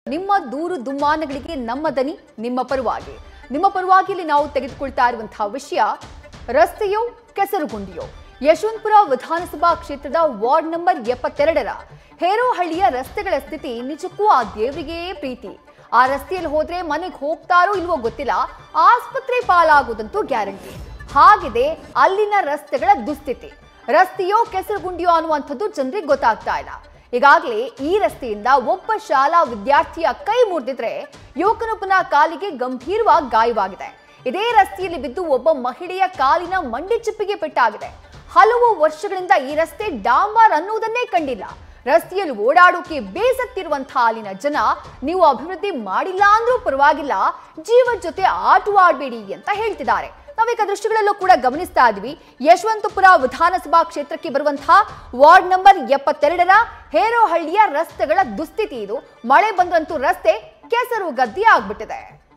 ನಿಮ್ಮ ದೂರು ದುಮ್ಮಾನಗಳಿಗೆ ನಮ್ಮ ದನಿ ನಿಮ್ಮ ಪರವಾಗಿ ನಿಮ್ಮ ಪರವಾಗಿ ಇಲ್ಲಿ ನಾವು ತೆಗೆದುಕೊಳ್ತಾ ಇರುವಂತಹ ವಿಷಯ ರಸ್ತೆಯೋ ಕೆಸರುಗುಂಡಿಯೋ ಯಶವಂತಪುರ ವಿಧಾನಸಭಾ ಕ್ಷೇತ್ರದ ವಾರ್ಡ್ ನಂಬರ್ ಎಪ್ಪತ್ತೆರಡರ ಹೇರೋಹಳ್ಳಿಯ ರಸ್ತೆಗಳ ಸ್ಥಿತಿ ನಿಜಕ್ಕೂ ಆ ದೇವರಿಗೇ ಪ್ರೀತಿ ಆ ರಸ್ತೆಯಲ್ಲಿ ಹೋದ್ರೆ ಮನೆಗೆ ಹೋಗ್ತಾರೋ ಇಲ್ವೋ ಗೊತ್ತಿಲ್ಲ ಆಸ್ಪತ್ರೆ ಪಾಲಾಗೋದಂತೂ ಗ್ಯಾರಂಟಿ ಹಾಗಿದೆ ಅಲ್ಲಿನ ರಸ್ತೆಗಳ ದುಸ್ಥಿತಿ ರಸ್ತೆಯೋ ಕೆಸರುಗುಂಡಿಯೋ ಅನ್ನುವಂಥದ್ದು ಜನರಿಗೆ ಗೊತ್ತಾಗ್ತಾ ಇಲ್ಲ ಈಗಾಗಲೇ ಈ ರಸ್ತೆಯಿಂದ ಒಬ್ಬ ಶಾಲಾ ವಿದ್ಯಾರ್ಥಿಯ ಕೈ ಮುರಿದಿದ್ರೆ ಯುವಕನೊಬ್ಬನ ಕಾಲಿಗೆ ಗಂಭೀರವಾಗಿ ಗಾಯವಾಗಿದೆ ಇದೇ ರಸ್ತೆಯಲ್ಲಿ ಬಿದ್ದು ಒಬ್ಬ ಮಹಿಳೆಯ ಕಾಲಿನ ಮಂಡಿ ಚಿಪ್ಪಿಗೆ ಪೆಟ್ಟಾಗಿದೆ ಹಲವು ವರ್ಷಗಳಿಂದ ಈ ರಸ್ತೆ ಡಾಂಬಾರ್ ಅನ್ನುವುದನ್ನೇ ಕಂಡಿಲ್ಲ ರಸ್ತೆಯಲ್ಲಿ ಓಡಾಡೋಕೆ ಬೇಸತ್ತಿರುವಂತಹ ಅಲ್ಲಿನ ಜನ ನೀವು ಅಭಿವೃದ್ಧಿ ಮಾಡಿಲ್ಲ ಅಂದ್ರೂ ಪರವಾಗಿಲ್ಲ ಜೀವದ ಜೊತೆ ಆಟವಾಡಬೇಡಿ ಅಂತ ಹೇಳ್ತಿದ್ದಾರೆ ನಾವೀಗ ದೃಶ್ಯಗಳಲ್ಲೂ ಕೂಡ ಗಮನಿಸ್ತಾ ಇದ್ವಿ ಯಶವಂತಪುರ ವಿಧಾನಸಭಾ ಕ್ಷೇತ್ರಕ್ಕೆ ಬರುವಂತಹ ವಾರ್ಡ್ ನಂಬರ್ ಎಪ್ಪತ್ತೆರಡರ ಹೇರೋಹಳ್ಳಿಯ ರಸ್ತೆಗಳ ದುಸ್ಥಿತಿ ಇದು ಮಳೆ ಬಂದ್ರಂತೂ ರಸ್ತೆ ಕೆಸರು ಗದ್ದಿ ಆಗ್ಬಿಟ್ಟಿದೆ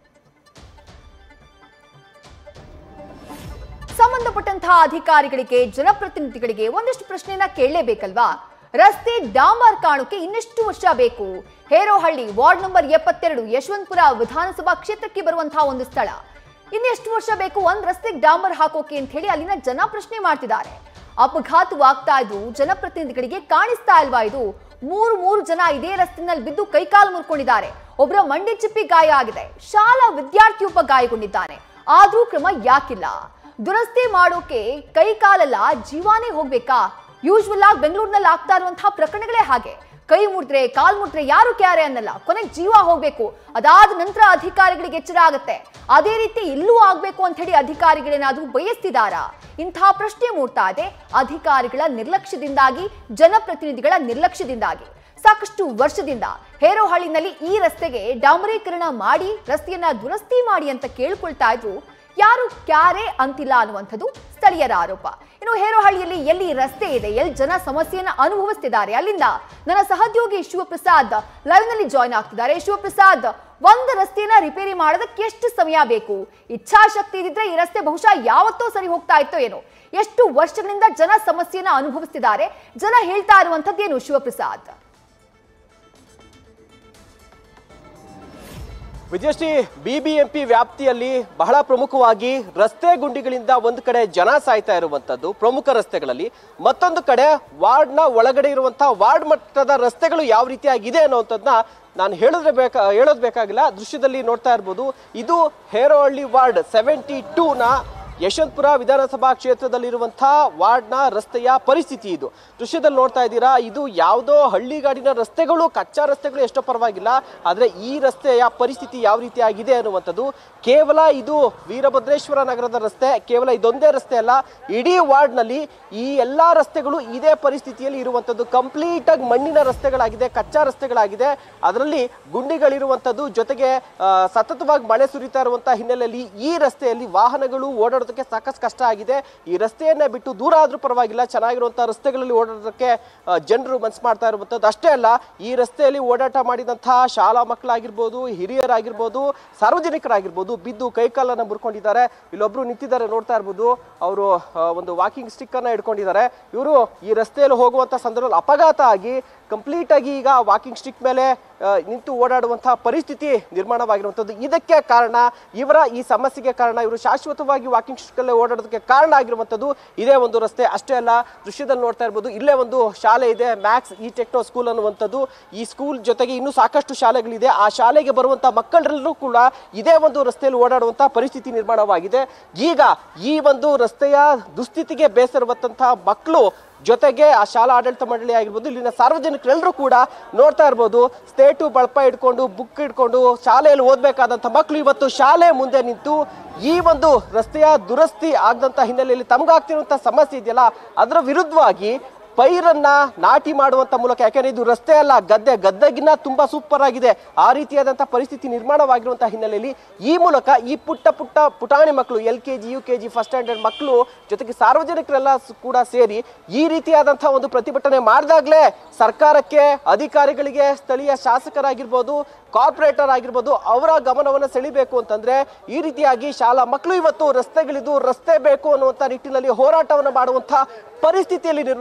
ಸಂಬಂಧಪಟ್ಟಂತಹ ಅಧಿಕಾರಿಗಳಿಗೆ ಜನಪ್ರತಿನಿಧಿಗಳಿಗೆ ಒಂದಿಷ್ಟು ಪ್ರಶ್ನೆಯನ್ನ ಕೇಳಲೇಬೇಕಲ್ವಾ ರಸ್ತೆ ಡಾಂಬಾರ್ ಕಾಣೋಕೆ ಇನ್ನೆಷ್ಟು ವರ್ಷ ಬೇಕು ಹೇರೋಹಳ್ಳಿ ವಾರ್ಡ್ ನಂಬರ್ ಎಪ್ಪತ್ತೆರಡು ಯಶವಂತಪುರ ವಿಧಾನಸಭಾ ಕ್ಷೇತ್ರಕ್ಕೆ ಬರುವಂತಹ ಒಂದು ಸ್ಥಳ ಇನ್ನೆಷ್ಟು ವರ್ಷ ಬೇಕು ಒಂದ್ ರಸ್ತೆಗೆ ಡಾಂಬರ್ ಹಾಕೋಕೆ ಅಂತ ಹೇಳಿ ಅಲ್ಲಿನ ಜನ ಪ್ರಶ್ನೆ ಮಾಡ್ತಿದ್ದಾರೆ ಅಪಘಾತವಾಗ್ತಾ ಇದ್ರು ಜನಪ್ರತಿನಿಧಿಗಳಿಗೆ ಕಾಣಿಸ್ತಾ ಇಲ್ವಾ ಇದು ಮೂರು ಮೂರು ಜನ ಇದೇ ರಸ್ತೆನಲ್ಲಿ ಬಿದ್ದು ಕೈಕಾಲು ಮುರ್ಕೊಂಡಿದ್ದಾರೆ ಒಬ್ಬರ ಮಂಡಿ ಚಿಪ್ಪಿ ಗಾಯ ಆಗಿದೆ ಶಾಲಾ ವಿದ್ಯಾರ್ಥಿಯೊಬ್ಬ ಗಾಯಗೊಂಡಿದ್ದಾನೆ ಆದ್ರೂ ಕ್ರಮ ಯಾಕಿಲ್ಲ ದುರಸ್ತಿ ಮಾಡೋಕೆ ಕೈ ಕಾಲಲ್ಲ ಜೀವಾನೇ ಹೋಗ್ಬೇಕಾ ಯೂಶ್ವಲ್ ಆಗಿ ಬೆಂಗಳೂರಿನಲ್ಲಿ ಆಗ್ತಾ ಇರುವಂತಹ ಪ್ರಕರಣಗಳೇ ಹಾಗೆ ಕೈ ಮುಟ್ರೆ ಕಾಲ್ ಮುಟ್ರೆ ಯಾರು ಕ್ಯಾರೆ ಅನ್ನಲ್ಲ ಕೊನೆಗೆ ಜೀವ ಹೋಗ್ಬೇಕು ಅದಾದ ನಂತರ ಅಧಿಕಾರಿಗಳಿಗೆ ಎಚ್ಚರ ಆಗತ್ತೆ ಅದೇ ರೀತಿ ಇಲ್ಲೂ ಆಗ್ಬೇಕು ಅಂತ ಹೇಳಿ ಅಧಿಕಾರಿಗಳೇನಾದ್ರೂ ಬಯಸ್ತಿದಾರಾ ಇಂತಹ ಪ್ರಶ್ನೆ ಮೂಡ್ತಾ ಇದೆ ಅಧಿಕಾರಿಗಳ ನಿರ್ಲಕ್ಷ್ಯದಿಂದಾಗಿ ಜನಪ್ರತಿನಿಧಿಗಳ ನಿರ್ಲಕ್ಷ್ಯದಿಂದಾಗಿ ಸಾಕಷ್ಟು ವರ್ಷದಿಂದ ಹೇರೋಹಳ್ಳಿನಲ್ಲಿ ಈ ರಸ್ತೆಗೆ ಡಾಂಬರೀಕರಣ ಮಾಡಿ ರಸ್ತೆಯನ್ನ ದುರಸ್ತಿ ಮಾಡಿ ಅಂತ ಕೇಳ್ಕೊಳ್ತಾ ಇದ್ರು ಯಾರು ಕ್ಯಾರೆ ಅಂತಿಲ್ಲ ಅನ್ನುವಂಥದ್ದು ಸ್ಥಳೀಯರ ಆರೋಪ ಇನ್ನು ಹೇರೋಹಳ್ಳಿಯಲ್ಲಿ ಎಲ್ಲಿ ರಸ್ತೆ ಇದೆ ಎಲ್ಲಿ ಜನ ಸಮಸ್ಯೆಯನ್ನ ಅನುಭವಿಸ್ತಿದ್ದಾರೆ ಅಲ್ಲಿಂದ ನನ್ನ ಸಹೋದ್ಯೋಗಿ ಶಿವಪ್ರಸಾದ್ ಲೈವ್ ನಲ್ಲಿ ಜಾಯ್ನ್ ಆಗ್ತಿದ್ದಾರೆ ಶಿವಪ್ರಸಾದ್ ಒಂದು ರಸ್ತೆಯನ್ನ ರಿಪೇರಿ ಮಾಡೋದಕ್ಕೆ ಎಷ್ಟು ಸಮಯ ಬೇಕು ಇಚ್ಛಾಶಕ್ತಿ ಇದ್ದಿದ್ರೆ ಈ ರಸ್ತೆ ಬಹುಶಃ ಯಾವತ್ತೋ ಸರಿ ಹೋಗ್ತಾ ಇತ್ತೋ ಏನೋ ಎಷ್ಟು ವರ್ಷಗಳಿಂದ ಜನ ಸಮಸ್ಯೆಯನ್ನ ಅನುಭವಿಸ್ತಿದ್ದಾರೆ ಜನ ಹೇಳ್ತಾ ಇರುವಂತದ್ದೇನು ಶಿವಪ್ರಸಾದ್ ವಿಜಯಶ್ರೀ ಬಿಬಿಎಂಪಿ ವ್ಯಾಪ್ತಿಯಲ್ಲಿ ಬಹಳ ಪ್ರಮುಖವಾಗಿ ರಸ್ತೆ ಗುಂಡಿಗಳಿಂದ ಒಂದು ಕಡೆ ಜನ ಸಾಯ್ತಾ ಇರುವಂತದ್ದು ಪ್ರಮುಖ ರಸ್ತೆಗಳಲ್ಲಿ ಮತ್ತೊಂದು ಕಡೆ ವಾರ್ಡ್ನ ಒಳಗಡೆ ಇರುವಂತಹ ವಾರ್ಡ್ ಮಟ್ಟದ ರಸ್ತೆಗಳು ಯಾವ ರೀತಿಯಾಗಿದೆ ಅನ್ನುವಂಥದ್ದನ್ನ ನಾನು ಹೇಳಿದ್ರೆ ಬೇಕಾ ಹೇಳೋದು ಬೇಕಾಗಿಲ್ಲ ದೃಶ್ಯದಲ್ಲಿ ನೋಡ್ತಾ ಇರ್ಬೋದು ಇದು ಹೇರೋಹಳ್ಳಿ ವಾರ್ಡ್ ಸೆವೆಂಟಿ ಟೂನ ಯಶವಂತಪುರ ವಿಧಾನಸಭಾ ಕ್ಷೇತ್ರದಲ್ಲಿರುವಂತಹ ವಾರ್ಡ್ನ ರಸ್ತೆಯ ಪರಿಸ್ಥಿತಿ ಇದು ದೃಶ್ಯದಲ್ಲಿ ನೋಡ್ತಾ ಇದ್ದೀರಾ ಇದು ಯಾವುದೋ ಹಳ್ಳಿಗಾಡಿನ ರಸ್ತೆಗಳು ಕಚ್ಚಾ ರಸ್ತೆಗಳು ಎಷ್ಟೋ ಪರವಾಗಿಲ್ಲ ಆದರೆ ಈ ರಸ್ತೆಯ ಪರಿಸ್ಥಿತಿ ಯಾವ ರೀತಿ ಆಗಿದೆ ಅನ್ನುವಂಥದ್ದು ಕೇವಲ ಇದು ವೀರಭದ್ರೇಶ್ವರ ನಗರದ ರಸ್ತೆ ಕೇವಲ ಇದೊಂದೇ ರಸ್ತೆ ಅಲ್ಲ ಇಡೀ ವಾರ್ಡ್ನಲ್ಲಿ ಈ ಎಲ್ಲ ರಸ್ತೆಗಳು ಇದೇ ಪರಿಸ್ಥಿತಿಯಲ್ಲಿ ಇರುವಂಥದ್ದು ಕಂಪ್ಲೀಟ್ ಆಗಿ ಮಣ್ಣಿನ ರಸ್ತೆಗಳಾಗಿದೆ ಕಚ್ಚಾ ರಸ್ತೆಗಳಾಗಿದೆ ಅದರಲ್ಲಿ ಗುಂಡಿಗಳಿರುವಂಥದ್ದು ಜೊತೆಗೆ ಆ, ಸತತವಾಗಿ ಮಳೆ ಸುರಿತಾ ಇರುವಂತಹ ಹಿನ್ನೆಲೆಯಲ್ಲಿ ಈ ರಸ್ತೆಯಲ್ಲಿ ವಾಹನಗಳು ಓಡಾಡೋದಕ್ಕೆ ಸಾಕಷ್ಟು ಕಷ್ಟ ಆಗಿದೆ ಈ ರಸ್ತೆಯನ್ನೇ ಬಿಟ್ಟು ದೂರ ಆದ್ರೂ ಪರವಾಗಿಲ್ಲ ಚೆನ್ನಾಗಿರುವಂತಹ ರಸ್ತೆಗಳಲ್ಲಿ ಓಡಾಡೋದಕ್ಕೆ ಜನರು ಮನ್ಸು ಮಾಡ್ತಾ ಇರುವಂಥದ್ದು ಅಷ್ಟೇ ಅಲ್ಲ ಈ ರಸ್ತೆಯಲ್ಲಿ ಓಡಾಟ ಮಾಡಿದಂತಹ ಶಾಲಾ ಮಕ್ಕಳಾಗಿರ್ಬೋದು ಹಿರಿಯರಾಗಿರ್ಬೋದು ಸಾರ್ವಜನಿಕರಾಗಿರ್ಬೋದು ಬಿದ್ದು ಕೈಕಾಲನ್ನ ಮುರ್ಕೊಂಡಿದ್ದಾರೆ ಇಲ್ಲೊಬ್ರು ನಿಂತಿದ್ದಾರೆ ನೋಡ್ತಾ ಇರ್ಬೋದು ಅವರು ಒಂದು ವಾಕಿಂಗ್ ಸ್ಟಿಕ್ ಅನ್ನ ಇಟ್ಕೊಂಡಿದ್ದಾರೆ ಇವರು ಈ ರಸ್ತೆಯಲ್ಲಿ ಹೋಗುವಂತ ಸಂದರ್ಭದಲ್ಲಿ ಅಪಘಾತ ಆಗಿ ಕಂಪ್ಲೀಟ್ ಆಗಿ ಈಗ ವಾಕಿಂಗ್ ಸ್ಟಿಕ್ ಮೇಲೆ ಆ, ನಿಂತು ಓಡಾಡುವಂತಹ ಪರಿಸ್ಥಿತಿ ನಿರ್ಮಾಣವಾಗಿರುವಂಥದ್ದು ಇದಕ್ಕೆ ಕಾರಣ ಇವರ ಈ ಸಮಸ್ಯೆಗೆ ಕಾರಣ ಇವರು ಶಾಶ್ವತವಾಗಿ ವಾಕಿಂಗ್ ಸ್ಟಿಕ್ ಅಲ್ಲೇ ಓಡಾಡೋದಕ್ಕೆ ಕಾರಣ ಆಗಿರುವಂಥದ್ದು ಇದೇ ಒಂದು ರಸ್ತೆ ಅಷ್ಟೇ ಅಲ್ಲ ದೃಶ್ಯದಲ್ಲಿ ನೋಡ್ತಾ ಇರ್ಬೋದು ಇಲ್ಲೇ ಒಂದು ಶಾಲೆ ಇದೆ ಮ್ಯಾಕ್ಸ್ ಈ ಟೆಕ್ನೋ ಸ್ಕೂಲ್ ಅನ್ನುವಂಥದ್ದು ಈ ಸ್ಕೂಲ್ ಜೊತೆಗೆ ಇನ್ನೂ ಸಾಕಷ್ಟು ಶಾಲೆಗಳಿದೆ ಆ ಶಾಲೆಗೆ ಬರುವಂತಹ ಮಕ್ಕಳೆಲ್ಲರೂ ಕೂಡ ಇದೇ ಒಂದು ರಸ್ತೆಯಲ್ಲಿ ಓಡಾಡುವಂತಹ ಪರಿಸ್ಥಿತಿ ನಿರ್ಮಾಣವಾಗಿದೆ ಈಗ ಈ ಒಂದು ರಸ್ತೆಯ ದುಸ್ಥಿತಿಗೆ ಬೇಸರವತ್ತಂತಹ ಮಕ್ಕಳು ಜೊತೆಗೆ ಆ ಶಾಲಾ ಆಡಳಿತ ಮಂಡಳಿ ಆಗಿರ್ಬೋದು ಇಲ್ಲಿನ ಸಾರ್ವಜನಿಕರೆಲ್ಲರೂ ಕೂಡ ನೋಡ್ತಾ ಇರ್ಬೋದು ಸ್ಟೇಟು ಬಳಪ ಇಟ್ಕೊಂಡು ಬುಕ್ ಇಟ್ಕೊಂಡು ಶಾಲೆಯಲ್ಲಿ ಓದಬೇಕಾದಂಥ ಮಕ್ಕಳು ಇವತ್ತು ಶಾಲೆ ಮುಂದೆ ನಿಂತು ಈ ಒಂದು ರಸ್ತೆಯ ದುರಸ್ತಿ ಆಗದಂಥ ಹಿನ್ನೆಲೆಯಲ್ಲಿ ತಮಗಾಗ್ತಿರುವಂಥ ಸಮಸ್ಯೆ ಇದೆಯಲ್ಲ ಅದರ ವಿರುದ್ಧವಾಗಿ ಪೈರನ್ನ ನಾಟಿ ಮಾಡುವಂತ ಮೂಲಕ ಯಾಕಂದ್ರೆ ಇದು ರಸ್ತೆ ಅಲ್ಲ ಗದ್ದೆ ಗದ್ದೆಗಿನ್ನ ತುಂಬಾ ಸೂಪರ್ ಆಗಿದೆ ಆ ರೀತಿಯಾದಂಥ ಪರಿಸ್ಥಿತಿ ನಿರ್ಮಾಣವಾಗಿರುವಂತಹ ಹಿನ್ನೆಲೆಯಲ್ಲಿ ಈ ಮೂಲಕ ಈ ಪುಟ್ಟ ಪುಟ್ಟ ಪುಟಾಣಿ ಮಕ್ಕಳು L K G U K G first standard ಮಕ್ಕಳು ಜೊತೆಗೆ ಸಾರ್ವಜನಿಕರೆಲ್ಲ ಸ್- ಕೂಡ ಸೇರಿ ಈ ರೀತಿಯಾದಂತಹ ಒಂದು ಪ್ರತಿಭಟನೆ ಮಾಡಿದಾಗಲೇ ಸರ್ಕಾರಕ್ಕೆ ಅಧಿಕಾರಿಗಳಿಗೆ ಸ್ಥಳೀಯ ಶಾಸಕರಾಗಿರ್ಬೋದು ಕಾರ್ಪೊರೇಟರ್ ಆಗಿರ್ಬೋದು ಅವರ ಗಮನವನ್ನು ಸೆಳಿಬೇಕು ಅಂತಂದ್ರೆ ಈ ರೀತಿಯಾಗಿ ಶಾಲಾ ಮಕ್ಕಳು ಇವತ್ತು ರಸ್ತೆಗಳಿದು ರಸ್ತೆ ಬೇಕು ಅನ್ನುವಂಥ ನಿಟ್ಟಿನಲ್ಲಿ ಹೋರಾಟವನ್ನು ಮಾಡುವಂಥ ಪರಿಸ್ಥಿತಿಯಲ್ಲಿ ನಿರ್ಮಾಣವಾಗಿ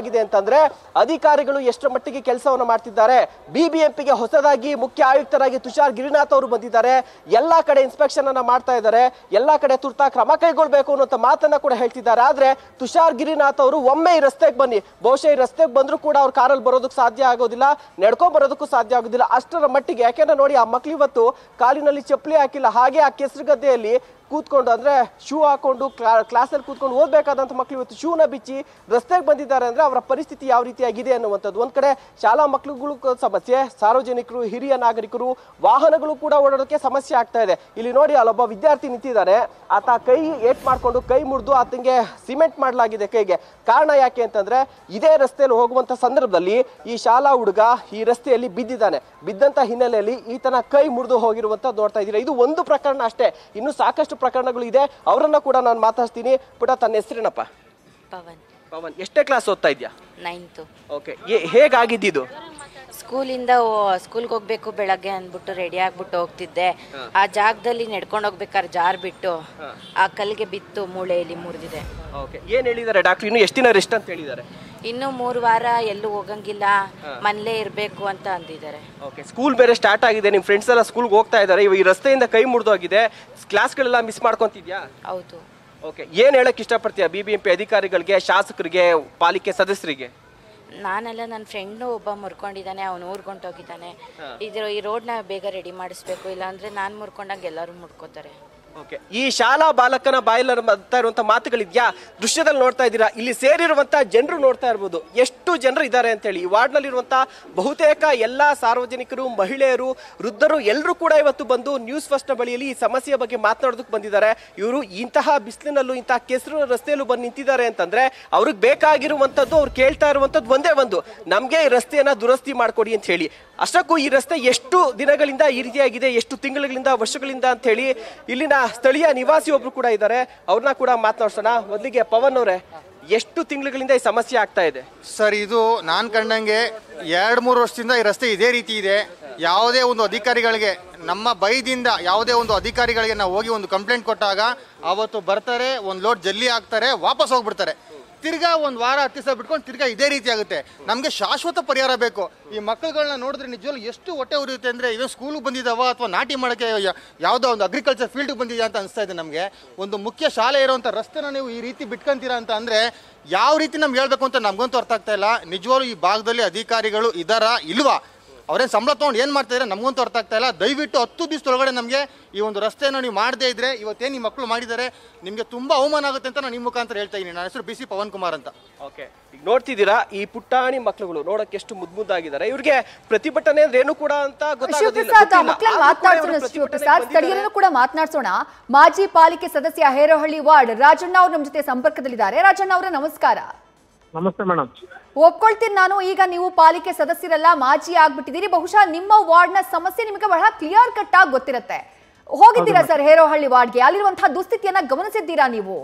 ಪ್ರಮುಖವಾಗಿದೆ ಅಂತಂದ್ರೆ ಅಧಿಕಾರಿಗಳು ಎಷ್ಟರ ಮಟ್ಟಿಗೆ ಕೆಲಸವನ್ನು ಮಾಡ್ತಿದ್ದಾರೆ ಬಿಬಿಎಂಪಿಗೆ ಹೊಸದಾಗಿ ಮುಖ್ಯ ಆಯುಕ್ತರಾಗಿ ತುಷಾರ್ ಗಿರಿನಾಥ್ ಅವರು ಬಂದಿದ್ದಾರೆ ಎಲ್ಲಾ ಕಡೆ ಇನ್ಸ್ಪೆಕ್ಷನ್ ಅನ್ನ ಮಾಡ್ತಾ ಇದ್ದಾರೆ ಎಲ್ಲಾ ಕಡೆ ತುರ್ತಾ ಕ್ರಮ ಕೈಗೊಳ್ಬೇಕು ಅನ್ನೋ ಮಾತನ್ನ ಕೂಡ ಹೇಳ್ತಿದ್ದಾರೆ ಆದ್ರೆ ತುಷಾರ್ ಗಿರಿನಾಥ್ ಅವರು ಒಮ್ಮೆ ಈ ರಸ್ತೆಗೆ ಬನ್ನಿ ಬಹುಶಃ ಈ ರಸ್ತೆಗೆ ಬಂದ್ರು ಕೂಡ ಅವ್ರ ಕಾರಲ್ಲಿ ಬರೋದಕ್ಕೆ ಸಾಧ್ಯ ಆಗೋದಿಲ್ಲ ನಡ್ಕೊಂಡ್ ಬರೋದಕ್ಕೂ ಸಾಧ್ಯ ಆಗೋದಿಲ್ಲ ಅಷ್ಟರ ಮಟ್ಟಿಗೆ ಯಾಕೆಂದ್ರೆ ನೋಡಿ ಆ ಮಕ್ಳು ಇವತ್ತು ಕಾಲಿನಲ್ಲಿ ಚಪ್ಪಲಿ ಹಾಕಿಲ್ಲ ಹಾಗೆ ಆ ಕೆಸರು ಗದ್ದೆಯಲ್ಲಿ ಕೂತ್ಕೊಂಡು ಅಂದ್ರೆ ಶೂ ಹಾಕೊಂಡು ಕ್ಲಾಸಲ್ಲಿ ಕೂತ್ಕೊಂಡು ಓದ್ಬೇಕಾದಂತ ಮಕ್ಳು ಇವತ್ತು ಶೂನ ಬಿಚ್ಚಿ ರಸ್ತೆಗೆ ಬಂದಿದ್ದಾರೆ ಅಂದ್ರೆ ಅವರ ಪರಿಸ್ಥಿತಿ ಯಾವ ರೀತಿಯಾಗಿದೆ ಅನ್ನುವಂಥದ್ದು ಒಂದ್ ಕಡೆ ಶಾಲಾ ಮಕ್ಳುಗಳು ಕ- ಸಮಸ್ಯೆ ಸಾರ್ವಜನಿಕರು ಹಿರಿಯ ನಾಗರಿಕರು ವಾಹನಗಳು ಕೂಡ ಓಡಾಡೋಕೆ ಸಮಸ್ಯೆ ಆಗ್ತಾ ಇದೆ ಇಲ್ಲಿ ನೋಡಿ ಅಲ್ಲೊಬ್ಬ ವಿದ್ಯಾರ್ಥಿ ನಿಂತಿದ್ದಾರೆ ಆತ ಕೈ ಏಟ್ ಮಾಡ್ಕೊಂಡು ಕೈ ಮುರಿದು ಆತನಿಗೆ ಸಿಮೆಂಟ್ ಮಾಡಲಾಗಿದೆ ಕೈಗೆ ಕಾರಣ ಯಾಕೆ ಅಂತಂದ್ರೆ ಇದೇ ರಸ್ತೆಯಲ್ಲಿ ಹೋಗುವಂತ ಸಂದರ್ಭದಲ್ಲಿ ಈ ಶಾಲಾ ಹುಡುಗ ಈ ರಸ್ತೆಯಲ್ಲಿ ಬಿದ್ದಿದ್ದಾನೆ ಬಿದ್ದಂತ ಹಿನ್ನೆಲೆಯಲ್ಲಿ ಈತನ ಕೈ ಮುರಿದು ಹೋಗಿರುವಂತ ನೋಡ್ತಾ ಇದ್ದೀರಾ ಇದು ಒಂದು ಪ್ರಕರಣ ಅಷ್ಟೇ ಇನ್ನು ಸಾಕಷ್ಟು ಪ್ರಕರಣಗಳು ಇದೆ ಅವರನ್ನ ಕೂಡ ನಾನು ಮಾತಾಡ್ತೀನಿ ಪುಟ ತನ್ನ ಹೆಸರೇನಪ್ಪ ಪವನ್ ಪವನ್ ಎಷ್ಟೇ ಕ್ಲಾಸ್ ಓದ್ತಾ ಇದ್ಯಾ ನೈನ್ತು ಓಕೆ ಹೇಗಾಗಿದ್ದಿದ್ದು ಸ್ಕೂಲಿಂದ ಸ್ಕೂಲ್ಗೆ ಹೋಗ್ಬೇಕು ಬೆಳಗ್ಗೆ ಅಂದ್ಬಿಟ್ಟು ರೆಡಿ ಆಗ್ಬಿಟ್ಟು ಹೋಗ್ತಿದ್ದೆ ಆ ಜಾಗದಲ್ಲಿ ನಡ್ಕೊಂಡು ಹೋಗ್ಬೇಕಾದ್ರೆ ಜಾರ್ ಬಿಟ್ಟು ಆ ಕಲ್ಲಿಗೆ ಬಿತ್ತು ಮೂಳೆಯಲ್ಲಿ ಮುರಿದಿದೆ ಓಕೆ ಏನ್ ಹೇಳಿದ್ದಾರೆ ಡಾಕ್ಟರ್ ಇನ್ನು ಎಷ್ಟು ದಿನ ರೆಸ್ಟ್ ಅಂತ ಹೇಳಿದ್ದಾರೆ ಇನ್ನು ಮೂರು ವಾರ ಎಲ್ಲೂ ಹೋಗಂಗಿಲ್ಲ ಮನೇಲೇ ಇರಬೇಕು ಅಂತ ಅಂದಿದ್ದಾರೆ ಓಕೆ ಸ್ಕೂಲ್ ಬೇರೆ ಸ್ಟಾರ್ಟ್ ಆಗಿದೆ ನಿಮ್ಮ ಫ್ರೆಂಡ್ಸ್ ಎಲ್ಲ ಸ್ಕೂಲ್ಗೆ ಹೋಗ್ತಾ ಇದ್ದಾರೆ ಇವಾಗ ಈ ರಸ್ತೆಯಿಂದ ಕೈ ಮುರಿದೋಗಿದೆ ಕ್ಲಾಸ್ಗಳೆಲ್ಲ ಮಿಸ್ ಮಾಡ್ಕೊಂತಿದ್ಯಾ ಹೌದು ಓಕೆ ಏನ್ ಹೇಳಕ್ ಇಷ್ಟಪಡ್ತೀಯಾ ಬಿ ಬಿ ಎಂ ಪಿ ಅಧಿಕಾರಿಗಳಿಗೆ ಶಾಸಕರಿಗೆ ಪಾಲಿಕೆ ಸದಸ್ಯರಿಗೆ ನಾನೆಲ್ಲ ನನ್ನ ಫ್ರೆಂಡು ಒಬ್ಬ ಮುರ್ಕೊಂಡಿದ್ದಾನೆ ಅವನು ಊರ್ಗೊಂಡೋಗಿದ್ದಾನೆ ಇದ್ರ ಈ ರೋಡ್ನ ಬೇಗ ರೆಡಿ ಮಾಡಿಸ್ಬೇಕು ಇಲ್ಲಾಂದ್ರೆ ನಾನು ಮುರ್ಕೊಂಡಾಗ ಎಲ್ಲರೂ ಮುಡ್ಕೋತಾರೆ ಓಕೆ ಈ ಶಾಲಾ ಬಾಲಕನ ಬಾಯಲ್ಲಿ ಬರ್ತಾ ಇರುವಂತ ಮಾತುಗಳಿದ್ಯಾ ದೃಶ್ಯದಲ್ಲಿ ನೋಡ್ತಾ ಇದ್ದೀರಾ ಇಲ್ಲಿ ಸೇರಿರುವಂತ ಜನರು ನೋಡ್ತಾ ಇರ್ಬೋದು ಎಷ್ಟು ಜನರು ಇದ್ದಾರೆ ಅಂತ ಹೇಳಿ ಈ ವಾರ್ಡ್ನಲ್ಲಿರುವಂತ ಬಹುತೇಕ ಎಲ್ಲಾ ಸಾರ್ವಜನಿಕರು ಮಹಿಳೆಯರು ವೃದ್ಧರು ಎಲ್ಲರೂ ಕೂಡ ಇವತ್ತು ಬಂದು ನ್ಯೂಸ್ ಫಸ್ಟ್ ಬಳಿಯಲ್ಲಿ ಈ ಸಮಸ್ಯೆಯ ಬಗ್ಗೆ ಮಾತನಾಡೋದಕ್ಕೆ ಬಂದಿದ್ದಾರೆ ಇವರು ಇಂತಹ ಬಿಸಿಲಿನಲ್ಲೂ ಇಂತಹ ಕೆಸರು ರಸ್ತೆಯಲ್ಲೂ ಬಂದು ನಿಂತಿದ್ದಾರೆ ಅಂತಂದ್ರೆ ಅವ್ರಿಗೆ ಬೇಕಾಗಿರುವಂತದ್ದು ಅವ್ರು ಕೇಳ್ತಾ ಇರುವಂತದ್ದು ಒಂದೇ ಒಂದು ನಮ್ಗೆ ಈ ರಸ್ತೆಯನ್ನ ದುರಸ್ತಿ ಮಾಡ್ಕೊಡಿ ಅಂತ ಹೇಳಿ ಅಷ್ಟಕ್ಕೂ ಈ ರಸ್ತೆ ಎಷ್ಟು ದಿನಗಳಿಂದ ಈ ರೀತಿಯಾಗಿದೆ ಎಷ್ಟು ತಿಂಗಳುಗಳಿಂದ ವರ್ಷಗಳಿಂದ ಅಂತ ಹೇಳಿ ಇಲ್ಲಿನ ಸ್ಥಳೀಯ ನಿವಾಸಿ ಒಬ್ರು ಕೂಡ ಇದ್ದಾರೆ ಅವ್ರನ್ನ ಕೂಡ ಮಾತನಾಡ್ಸೋಣ ಮೊದಲಿಗೆ ಪವನ್ ಅವರೇ ಎಷ್ಟು ತಿಂಗಳುಗಳಿಂದ ಈ ಸಮಸ್ಯೆ ಆಗ್ತಾ ಇದೆ ಸರ್ ಇದು ನಾನು ಕಂಡಂಗೆ ಎರಡು ಮೂರು ವರ್ಷದಿಂದ ಈ ರಸ್ತೆ ಇದೇ ರೀತಿ ಇದೆ ಯಾವುದೇ ಒಂದು ಅಧಿಕಾರಿಗಳಿಗೆ ನಮ್ಮ ಬೈದಿಂದ ಯಾವುದೇ ಒಂದು ಅಧಿಕಾರಿಗಳಿಗೆ ನಾವು ಹೋಗಿ ಒಂದು ಕಂಪ್ಲೇಂಟ್ ಕೊಟ್ಟಾಗ ಅವತ್ತು ಬರ್ತಾರೆ ಒಂದು ಲೋಡ್ ಜಲ್ಲಿ ಹಾಕ್ತಾರೆ ವಾಪಸ್ ಹೋಗ್ಬಿಡ್ತಾರೆ ತಿರ್ಗಾ ಒಂದು ವಾರ ಹತ್ತು ದಿವಸ ಬಿಟ್ಕೊಂಡು ತಿರ್ಗಾ ಇದೇ ರೀತಿ ಆಗುತ್ತೆ ನಮಗೆ ಶಾಶ್ವತ ಪರಿಹಾರ ಬೇಕು ಈ ಮಕ್ಕಳುಗಳನ್ನ ನೋಡಿದ್ರೆ ನಿಜವಾಗ್ಲೂ ಎಷ್ಟು ಹೊಟ್ಟೆ ಉರಿಯುತ್ತೆ ಅಂದರೆ ಇವನ್ ಸ್ಕೂಲಿಗೆ ಬಂದಿದ್ದಾವ ಅಥವಾ ನಾಟಿ ಮಾಡೋಕ್ಕೆ ಯಾ- ಯಾವುದೋ ಒಂದು ಅಗ್ರಿಕಲ್ಚರ್ ಫೀಲ್ಡ್ಗೆ ಬಂದಿದೆಯಾ ಅಂತ ಅನಿಸ್ತಾ ಇದೆ ನಮಗೆ ಒಂದು ಮುಖ್ಯ ಶಾಲೆ ಇರುವಂಥ ರಸ್ತೆನ ನೀವು ಈ ರೀತಿ ಬಿಟ್ಕೊಂತೀರಾ ಅಂತ ಅಂದರೆ ಯಾವ ರೀತಿ ನಮ್ಗೆ ಹೇಳ್ಬೇಕು ಅಂತ ನಮಗಂತೂ ಅರ್ಥ ಆಗ್ತಾ ಇಲ್ಲ ನಿಜವಾಗ್ಲೂ ಈ ಭಾಗದಲ್ಲಿ ಅಧಿಕಾರಿಗಳು ಇದಾರಾ ಇಲ್ವಾ ಅವ್ರೇನು ಸಂಬಳ ತೊಗೊಂಡು ಏನು ಮಾಡ್ತಾ ಇದ್ದಾರೆ ನಮಗಂತೂ ಅರ್ಥ ಆಗ್ತಾ ಇಲ್ಲ ದಯವಿಟ್ಟು ಹತ್ತು ದಿವಸದೊಳಗಡೆ ನಮಗೆ ಈ ಒಂದು ರಸ್ತೆಯನ್ನು ನೀವು ಮಾಡದೇ ಇದ್ರೆ ಇವತ್ತೇನು ಈ ಮಕ್ಕಳು ಮಾಡಿದ್ದಾರೆ ನಿಮಗೆ ತುಂಬ ಅವಮಾನ ಆಗುತ್ತೆ ಅಂತ ನಾನು ನಿಮ್ಮ ಮುಖಾಂತರ ಹೇಳ್ತಾ ಇದ್ದೀನಿ ನನ್ನ ಹೆಸರು ಬಿ ಸಿ ಪವನ್ ಕುಮಾರ್ ಅಂತ ಓಕೆ ಈಗ ನೋಡ್ತಿದ್ದೀರಾ ಈ ಪುಟ್ಟಾಣಿ ಮಕ್ಕಳುಗಳು ನೋಡಕ್ಕೆ ಎಷ್ಟು ಮುದ್ದು ಮುದ್ದಾಗಿದ್ದಾರೆ ಇವ್ರಿಗೆ ಪ್ರತಿಭಟನೆ ಅಂದ್ರೆ ಏನು ಕೂಡ ಅಂತ ಗೊತ್ತಾಗೋದಿಲ್ಲ ಶಿವಪ್ರಸಾದ್ ಗೊತ್ತಿಲ್ಲ. ಮಕ್ಕಳನ್ನ ಆದ್ರೂ ಕೂಡ ಮಾತನಾಡ್ಸೋಣ ಇವ್ರು ಶಿವಪ್ರಸಾದ್ ಪ್ರತಿಭಟನೆಗೆ ಸ್ಥಳೀಯರನ್ನು ಕೂಡ ಮಾತನಾಡ್ಸೋಣ ಮಾಜಿ ಪಾಲಿಕೆ ಸದಸ್ಯ ಹೇರೋಹಳ್ಳಿ ವಾರ್ಡ್ ರಾಜಣ್ಣ ಅವ್ರು ನಮ್ಮ ಜೊತೆ ಸಂಪರ್ಕದಲ್ಲಿದ್ದಾರೆ ರಾಜಣ್ಣ ಅವರೇ ನಮಸ್ಕಾರ ನಮಸ್ತೆ ಮೇಡಮ್ ಒಪ್ಕೊಳ್ತೀನಿ ನಾನು ಈಗ ನೀವು ಪಾಲಿಕೆ ಸದಸ್ಯರೆಲ್ಲ ಮಾಜಿ ಆಗ್ಬಿಟ್ಟಿದ್ದೀರಿ ಬಹುಶಃ ನಿಮ್ಮ ವಾರ್ಡ್ನ ಸಮಸ್ಯೆ ನಿಮಗೆ ಬಹಳ ಕ್ಲಿಯರ್ ಕಟ್ ಆಗಿ ಗೊತ್ತಿರುತ್ತೆ ಹೋಗಿದ್ದೀರಾ ಸರ್ ಹೇರೋಹಳ್ಳಿ ವಾರ್ಡ್ಗೆ ಅಲ್ಲಿರುವಂತಹ ದುಸ್ಥಿತಿಯನ್ನ ಗಮನಿಸಿದ್ದೀರಾ ನೀವು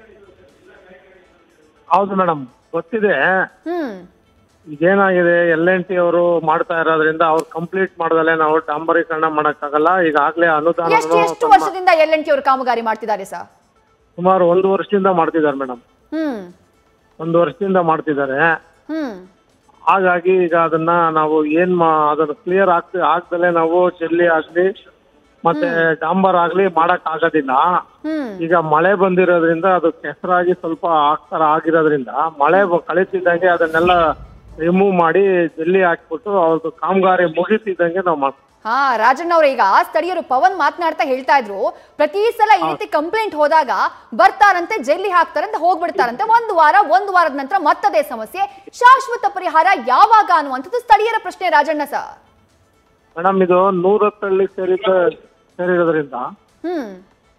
ಹೌದು ಮೇಡಮ್ ಗೊತ್ತಿದೆ ಹ್ಮ್ ಇದೇನಾಗಿದೆ ಎಲ್ ಎನ್ ಟಿ ಅವರು ಮಾಡ್ತಾ ಇರೋದ್ರಿಂದ ಅವ್ರು ಕಂಪ್ಲೀಟ್ ಮಾಡ್ದಲೆ ನಾವು ಡಾಂಬರೀಕರಣ ಮಾಡಕ್ಕಾಗಲ್ಲ ಈಗಾಗಲೇ ಅನುದಾನ ಎಷ್ಟು ಎಷ್ಟು ವರ್ಷದಿಂದ ಎಲ್ ಎನ್ ಟಿ ಅವರು ಕಾಮಗಾರಿ ಮಾಡ್ತಿದ್ದಾರೆ ಸರ್ ಸುಮಾರು ಒಂದು ವರ್ಷದಿಂದ ಮಾಡ್ತಿದ್ದಾರೆ ಮೇಡಮ್ ಹ್ಮ್ ಒಂದು ವರ್ಷದಿಂದ ಮಾಡ್ತಿದ್ದಾರೆ ಹ್ಮ್ ಹಾಗಾಗಿ ಈಗ ಅದನ್ನ ನಾವು ಏನ್ ಮಾ ಅದನ್ನ ಕ್ಲಿಯರ್ ಆಗ್ತಿ ಆಗ್ದಲೆ ನಾವು ಚೆಲ್ಲಿ ಆಗ್ಲಿ ಮತ್ತೆ ಡಾಂಬರ್ ಆಗ್ಲಿ ಮಾಡಕ್ ಆಗೋದಿಲ್ಲ ಹ್ಮ್ ಈಗ ಮಳೆ ಬಂದಿರೋದ್ರಿಂದ ಅದು ಕೆಸರಾಗಿ ಸ್ವಲ್ಪ ಆಗ್ತಾರ ಆಗಿರೋದ್ರಿಂದ ಮಳೆ ಬ- ಕಳೀತಿದ್ದಂಗೆ ಅದನ್ನೆಲ್ಲ ರಿಮೂವ್ ಮಾಡಿ ಜಲ್ಲಿ ಹಾಕ್ಬಿಟ್ಟು ಅವ್ರದ್ದು ಕಾಮಗಾರಿ ಮುಗಿತಿದ್ದಂಗೆ ನಾವು ಮಾಡ್ತೀವಿ ಹಾ ರಾಜಣ್ಣ ಅವ್ರ ಈಗ ಸ್ಥಳೀಯರು ಪವನ್ ಮಾತನಾಡ್ತಾ ಹೇಳ್ತಾ ಇದ್ರು ಪ್ರತಿ ಸಲ ಈ ರೀತಿ ಕಂಪ್ಲೇಂಟ್ ಹೋದಾಗ ಬರ್ತಾರಂತೆ ಜೈಲಿ ಹಾಕ್ತಾರಂತೆ ಹೋಗ್ಬಿಡ್ತಾರಂತೆ ಒಂದು ವಾರ ಒಂದು ವಾರದ ನಂತರ ಮತ್ತದೇ ಸಮಸ್ಯೆ ಶಾಶ್ವತ ಪರಿಹಾರ ಯಾವಾಗ ಅನ್ನುವಂಥದ್ದು ಸ್ಥಳೀಯರ ಪ್ರಶ್ನೆ ರಾಜಣ್ಣ ಸರ್ ಮೇಡಮ್ ಇದು ನೂರತ್ತಳ್ಳಿ ಸೇರಿದ ಸೇರಿರೋದ್ರಿಂದ ಹ್ಮ್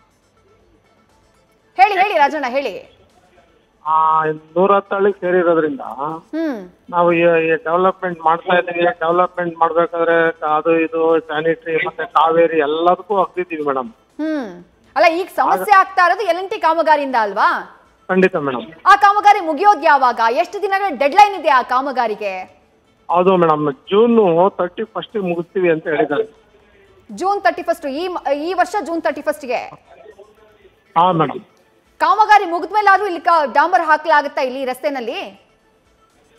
ಹೇಳಿ ಹೇಳಿ ರಾಜಣ್ಣ ಹೇಳಿ ಆ ನೂರತ್ತಳ್ಳಿ ಸೇರಿರೋದ್ರಿಂದ ಹ್ಮ್ ನಾವು ಡೆವಲಪ್ಮೆಂಟ್ ಮಾಡ್ತಾ ಇದ್ದೀವಿ ಡೆವಲಪ್ಮೆಂಟ್ ಮಾಡ್ಬೇಕಾದ್ರೆ ಅದು ಇದು ಸ್ಯಾನಿಟರಿ ಮತ್ತೆ ಕಾವೇರಿ ಎಲ್ಲದಕ್ಕೂ ಹಾಕ್ತಿದ್ದೀವಿ ಮೇಡಮ್ ಹ್ಮ್ ಅಲ್ಲ ಈಗ ಸಮಸ್ಯೆ ಆಗ್ತಾ ಇರೋದು ಎಲ್ ಎನ್ ಟಿ ಕಾಮಗಾರಿಯಿಂದ ಅಲ್ವಾ ಖಂಡಿತ ಮೇಡಮ್ ಆ ಕಾಮಗಾರಿ ಮುಗಿಯೋದು ಯಾವಾಗ ಎಷ್ಟು ದಿನಗಳ ಡೆಡ್ಲೈನ್ ಇದೆ ಆ ಕಾಮಗಾರಿಗೆ ಹೌದು ಮೇಡಮ್ ಜೂನ್ ತರ್ಟಿ ಫಸ್ಟ್ ಮುಗಿಸ್ತೀವಿ ಅಂತ ಹೇಳಿದ್ದಾರೆ ಜೂನ್ ತರ್ಟಿ ಫಸ್ಟ್ ಈ ಮ- ಈ ವರ್ಷ ಜೂನ್ ತರ್ಟಿ ಫಸ್ಟ್ಗೆ ಹಾ ಮೇಡಮ್ ಕಾಮಗಾರಿ ಮುಗಿದ್ಮೇಲೆ ಆದ್ರೂ ಇಲ್ಲಿ ಕಾ- ಡಾಂಬರ್ ಹಾಕಲಾಗುತ್ತಾ ಇಲ್ಲಿ ರಸ್ತೆನಲ್ಲಿ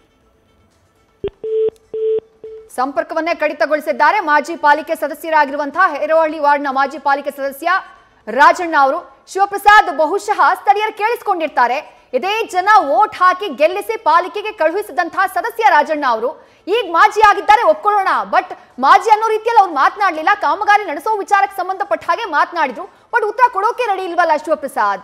ಸಂಪರ್ಕವನ್ನೇ ಕಡಿತಗೊಳಿಸಿದ್ದಾರೆ ಮಾಜಿ ಪಾಲಿಕೆ ಸದಸ್ಯರಾಗಿರುವಂತಹ ಹೇರೋಹಳ್ಳಿ ವಾರ್ಡ್ನ ಮಾಜಿ ಪಾಲಿಕೆ ಸದಸ್ಯ ರಾಜಣ್ಣ ಅವರು ಶಿವಪ್ರಸಾದ್ ಬಹುಶಃ ಸ್ಥಳೀಯರು ಕೇಳಿಸ್ಕೊಂಡಿರ್ತಾರೆ ಇದೇ ಜನ ವೋಟ್ ಹಾಕಿ ಗೆಲ್ಲಿಸಿ ಪಾಲಿಕೆಗೆ ಕಳುಹಿಸಿದಂತಹ ಸದಸ್ಯ ರಾಜಣ್ಣ ಅವರು ಈಗ ಮಾಜಿ ಆಗಿದ್ದಾರೆ ಒಪ್ಕೊಳ್ಳೋಣ ಬಟ್ ಮಾಜಿ ಅನ್ನೋ ರೀತಿಯಲ್ಲಿ ಅವ್ರು ಮಾತನಾಡ್ಲಿಲ್ಲ ಕಾಮಗಾರಿ ನಡೆಸೋ ವಿಚಾರಕ್ಕೆ ಸಂಬಂಧಪಟ್ಟ ಹಾಗೆ ಮಾತನಾಡಿದ್ರು ಬಟ್ ಉತ್ತರ ಕೊಡೋಕೆ ರೆಡಿ ಇಲ್ವಲ್ಲ ಶಿವಪ್ರಸಾದ್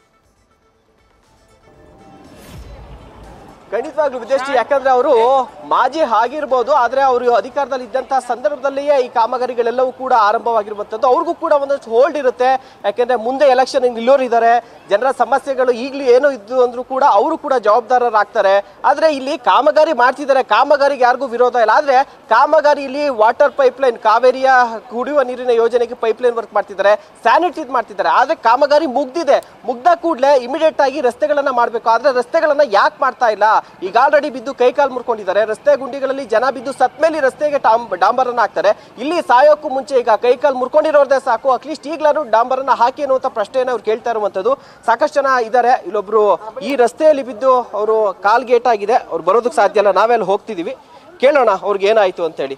ಖಂಡಿತವಾಗ್ಲೂ ವಿದೇಶಿ ಯಾಕಂದ್ರೆ ಅವರು ಮಾಜಿ ಆಗಿರ್ಬೋದು ಆದ್ರೆ ಅವರು ಅಧಿಕಾರದಲ್ಲಿ ಇದ್ದಂತಹ ಸಂದರ್ಭದಲ್ಲಿಯೇ ಈ ಕಾಮಗಾರಿಗಳೆಲ್ಲವೂ ಕೂಡ ಆರಂಭವಾಗಿರುವಂತದ್ದು ಅವ್ರಿಗೂ ಕೂಡ ಒಂದಷ್ಟು ಹೋಲ್ಡ್ ಇರುತ್ತೆ ಯಾಕಂದ್ರೆ ಮುಂದೆ ಎಲೆಕ್ಷನ್ ನಿಲ್ಲೋರು ಇದ್ದಾರೆ ಜನರ ಸಮಸ್ಯೆಗಳು ಈಗಲೂ ಏನೋ ಇದ್ದು ಅಂದ್ರೂ ಕೂಡ ಅವರು ಕೂಡ ಜವಾಬ್ದಾರರಾಗ್ತಾರೆ ಆದ್ರೆ ಇಲ್ಲಿ ಕಾಮಗಾರಿ ಮಾಡ್ತಿದ್ದಾರೆ ಕಾಮಗಾರಿಗೆ ಯಾರಿಗೂ ವಿರೋಧ ಇಲ್ಲ ಆದ್ರೆ ಕಾಮಗಾರಿ ಇಲ್ಲಿ ವಾಟರ್ ಪೈಪ್ ಲೈನ್ ಕಾವೇರಿಯ ಕುಡಿಯುವ ನೀರಿನ ಯೋಜನೆಗೆ ಪೈಪ್ ಲೈನ್ ವರ್ಕ್ ಮಾಡ್ತಿದ್ದಾರೆ ಸ್ಯಾನಿಟೈಸ್ ಮಾಡ್ತಿದ್ದಾರೆ ಆದ್ರೆ ಕಾಮಗಾರಿ ಮುಗ್ದಿದೆ ಮುಗ್ದ ಕೂಡಲೇ ಇಮಿಡಿಯೇಟ್ ಆಗಿ ರಸ್ತೆಗಳನ್ನ ಮಾಡಬೇಕು ಆದ್ರೆ ರಸ್ತೆಗಳನ್ನ ಯಾಕೆ ಮಾಡ್ತಾ ಇಲ್ಲ ಈಗ ಆಲ್ರೆಡಿ ಬಿದ್ದು ಕೈಕಾಲು ಮುರ್ಕೊಂಡಿದ್ದಾರೆ ರಸ್ತೆ ಗುಂಡಿಗಳಲ್ಲಿ ಜನ ಬಿದ್ದು ಸತ್ ಮೇಲೆ ಈ ರಸ್ತೆಗೆ ಟಾಮ್ ಡಾಂಬರನ್ನ ಹಾಕ್ತಾರೆ ಇಲ್ಲಿ ಸಾಯೋಕ್ಕೂ ಮುಂಚೆ ಈಗ ಕೈಕಾಲು ಮುರ್ಕೊಂಡಿರೋದೇ ಸಾಕು ಅಟ್ಲೀಸ್ಟ್ ಈಗಲಾರು ಡಾಂಬರನ್ನ ಹಾಕಿ ಅನ್ನುವಂಥ ಪ್ರಶ್ನೆಯನ್ನು ಅವ್ರು ಕೇಳ್ತಾ ಇರುವಂಥದ್ದು ಸಾಕಷ್ಟು ಜನ ಇದ್ದಾರೆ ಇಲ್ಲೊಬ್ರು ಈ ರಸ್ತೆಯಲ್ಲಿ ಬಿದ್ದು ಅವರು ಕಾಲ್ ಗೇಟ್ ಆಗಿದೆ ಅವ್ರು ಬರೋದಕ್ಕೆ ಸಾಧ್ಯ ಇಲ್ಲ ನಾವೆಲ್ಲ ಹೋಗ್ತಿದೀವಿ ಕೇಳೋಣ ಅವ್ರಿಗೆ ಏನಾಯ್ತು ಅಂತೇಳಿ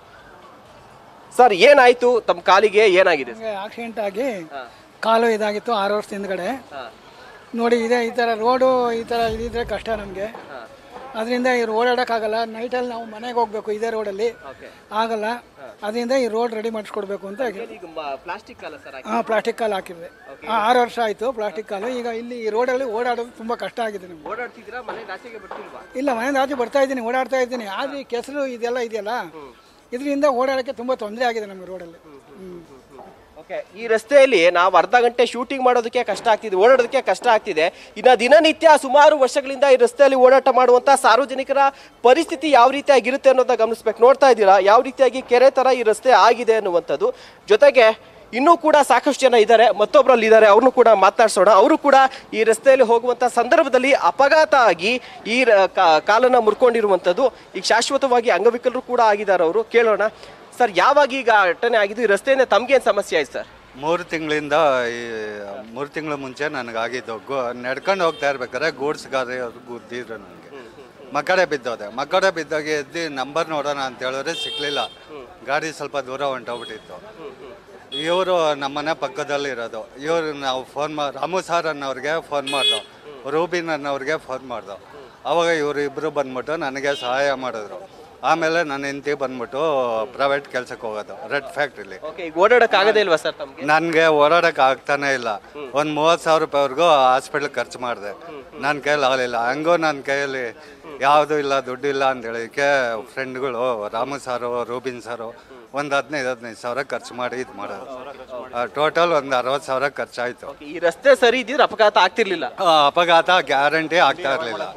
ಸರ್ ಏನಾಯ್ತು ತಮ್ಮ ಕಾಲಿಗೆ ಏನಾಗಿದೆ ನಮಗೆ ಆಕ್ಸಿಡೆಂಟ್ ಆಗಿ ಕಾಲು ಇದಾಗಿತ್ತು ಆರು ವರ್ಷದ ಹಿಂದ್ಗಡೆ ನೋಡಿ ಇದೆ ಈ ಥರ ರೋಡು ಈ ಥರ ಇದಿದ್ರೆ ಕಷ್ಟ ನಮಗೆ ಅದರಿಂದ ಈ ಓಡಾಡೋಕ್ಕಾಗಲ್ಲ ನೈಟಲ್ಲಿ ನಾವು ಮನೆಗೆ ಹೋಗ್ಬೇಕು ಇದೇ ರೋಡಲ್ಲಿ ಆಗಲ್ಲ ಅದರಿಂದ ಈ ರೋಡ್ ರೆಡಿ ಮಾಡಿಸ್ಕೊಡ್ಬೇಕು ಅಂತ ಪ್ಲಾಸ್ಟಿಕ್ ಅಲ್ಲ ಸರ್ ಹಾಂ ಪ್ಲಾಸ್ಟಿಕ್ ಕಾಲು ಹಾಕಿದ್ವಿ ಆ, ಆರು ವರ್ಷ ಆಯಿತು ಪ್ಲಾಸ್ಟಿಕ್ ಕಾಲು ಈಗ ಇಲ್ಲಿ ಈ ರೋಡಲ್ಲಿ ಓಡಾಡೋದು ತುಂಬ ಕಷ್ಟ ಆಗಿದೆ ನಮಗೆ ಓಡಾಡ್ತಿದ್ದೀರಾ ಮನೆ ಆಚೆಗೆ ಬರ್ತಿಲ್ವಾ ಇಲ್ಲ ಮನೆಯಿಂದ ಆಚೆ ಬರ್ತಾ ಇದ್ದೀನಿ ಓಡಾಡ್ತಾ ಇದ್ದೀನಿ ಆದರೆ ಈ ಕೆಸರು ಇದೆಲ್ಲ ಇದೆಯಲ್ಲ ಇದರಿಂದ ಓಡಾಡೋಕ್ಕೆ ತುಂಬ ತೊಂದರೆ ಆಗಿದೆ ನಮಗೆ ರೋಡಲ್ಲಿ ಹ್ಞೂ ಓಕೆ ಈ ರಸ್ತೆಯಲ್ಲಿ ನಾವು ಅರ್ಧ ಗಂಟೆ ಶೂಟಿಂಗ್ ಮಾಡೋದಕ್ಕೆ ಕಷ್ಟ ಆಗ್ತಿದೆ ಓಡಾಡೋದಕ್ಕೆ ಕಷ್ಟ ಆಗ್ತಿದೆ ಇನ್ನು ದಿನನಿತ್ಯ ಸುಮಾರು ವರ್ಷಗಳಿಂದ ಈ ರಸ್ತೆಯಲ್ಲಿ ಓಡಾಟ ಮಾಡುವಂತ ಸಾರ್ವಜನಿಕರ ಪರಿಸ್ಥಿತಿ ಯಾವ ರೀತಿಯಾಗಿರುತ್ತೆ ಅನ್ನೋದನ್ನ ಗಮನಿಸ್ಬೇಕು ನೋಡ್ತಾ ಇದ್ದೀರಾ ಯಾವ ರೀತಿಯಾಗಿ ಕೆರೆ ತರ ಈ ರಸ್ತೆ ಆಗಿದೆ ಅನ್ನುವಂಥದ್ದು ಜೊತೆಗೆ ಇನ್ನೂ ಕೂಡ ಸಾಕಷ್ಟು ಜನ ಇದ್ದಾರೆ ಮತ್ತೊಬ್ಬರಲ್ಲಿ ಇದ್ದಾರೆ ಅವ್ರನ್ನು ಕೂಡ ಮಾತನಾಡ್ಸೋಣ ಅವರು ಕೂಡ ಈ ರಸ್ತೆಯಲ್ಲಿ ಹೋಗುವಂತ ಸಂದರ್ಭದಲ್ಲಿ ಅಪಘಾತ ಆಗಿ ಈ ರ- ಕಾ- ಕಾಲನ್ನ ಮುರ್ಕೊಂಡಿರುವಂಥದ್ದು ಈಗ ಶಾಶ್ವತವಾಗಿ ಅಂಗವಿಕಲರು ಕೂಡ ಆಗಿದ್ದಾರೆ ಅವರು ಕೇಳೋಣ ಸರ್ ಯಾವಾಗ ಈಗ ಘಟನೆ ಆಗಿದ್ದು ಈ ರಸ್ತೆಯಿಂದ ತಮ್ಗೇನು ಸಮಸ್ಯೆ ಆಯ್ತು ಸರ್ ಮೂರು ತಿಂಗಳಿಂದ ಈ ಮೂರು ತಿಂಗಳ ಮುಂಚೆ ನನಗಾಗಿದ್ದು ಗೋ ನಡ್ಕೊಂಡು ಹೋಗ್ತಾ ಇರ್ಬೇಕಾದ್ರೆ ಗೂಡ್ಸ್ ಗಾಡಿ ಅವ್ರು ಗುದ್ದಿದ್ರು ನನಗೆ ಮಕ್ಕಡೆ ಬಿದ್ದೋದೆ ಮಕ್ಕಡೆ ಬಿದ್ದಾಗ ಎದ್ದು ನಂಬರ್ ನೋಡೋಣ ಅಂತ ಹೇಳಿದ್ರೆ ಸಿಕ್ಲಿಲ್ಲ ಗಾಡಿ ಸ್ವಲ್ಪ ದೂರ ಹೊಂಟೋಗ್ಬಿಟ್ಟಿತ್ತು ಇವರು ನಮ್ಮನೆ ಪಕ್ಕದಲ್ಲಿ ಇರೋದು ಇವರು ನಾವು ಫೋನ್ ಮಾ ರಾಮು ಸರ್ ಅನ್ನೋರಿಗೆ ಫೋನ್ ಮಾಡ್ದು ರೂಬಿನ್ ಅನ್ನೋರಿಗೆ ಫೋನ್ ಮಾಡ್ದು ಅವಾಗ ಇವರು ಇಬ್ಬರು ಬಂದ್ಬಿಟ್ಟು ನನಗೆ ಸಹಾಯ ಮಾಡಿದ್ರು ಆಮೇಲೆ ನನ್ನ ಹೆಂಡತಿ ಬಂದ್ಬಿಟ್ಟು ಪ್ರೈವೇಟ್ ಕೆಲ್ಸಕ್ಕೆ ಹೋಗೋದು ರೆಡ್ ಫ್ಯಾಕ್ಟ್ರಿಲಿ ಓಕೆ ಈಗ ಓಡಾಡಕ್ ಆಗದೇ ಇಲ್ವಾ ಸರ್ ತಮ್ಗೆ ನನಗೆ ಓಡಾಡಕ್ಕೆ ಆಗ್ತಾನೆ ಇಲ್ಲ ಒಂದು ಮೂವತ್ತು ಸಾವಿರ ರೂಪಾಯಿವರೆಗೂ ಹಾಸ್ಪಿಟ್ಲ್ ಖರ್ಚು ಮಾಡಿದೆ ನನ್ನ ಕೈಯಲ್ಲಿ ಆಗಲಿಲ್ಲ ಹಂಗೂ ನನ್ನ ಕೈಯಲ್ಲಿ ಯಾವುದೂ ಇಲ್ಲ ದುಡ್ಡು ಇಲ್ಲ ಅಂತ ಹೇಳಿಕ್ಕೆ ಫ್ರೆಂಡ್ಗಳು ರಾಮು ಸಾರು ರೂಬಿನ್ ಸಾರು ಒಂದು ಹದಿನೈದು ಹದಿನೈದು ಸಾವಿರ ಖರ್ಚು ಮಾಡಿ ಇದು ಮಾಡೋದು ಟೋಟಲ್ ಒಂದು ಅರವತ್ತು ಸಾವಿರ ಖರ್ಚಾಯಿತು ಈ ರಸ್ತೆ ಸರಿ ಇದ್ದಿದ್ರೆ ಅಪಘಾತ ಆಗ್ತಿರ್ಲಿಲ್ಲ ಅಪಘಾತ ಗ್ಯಾರಂಟಿ ಆಗ್ತಾ ಇರಲಿಲ್ಲ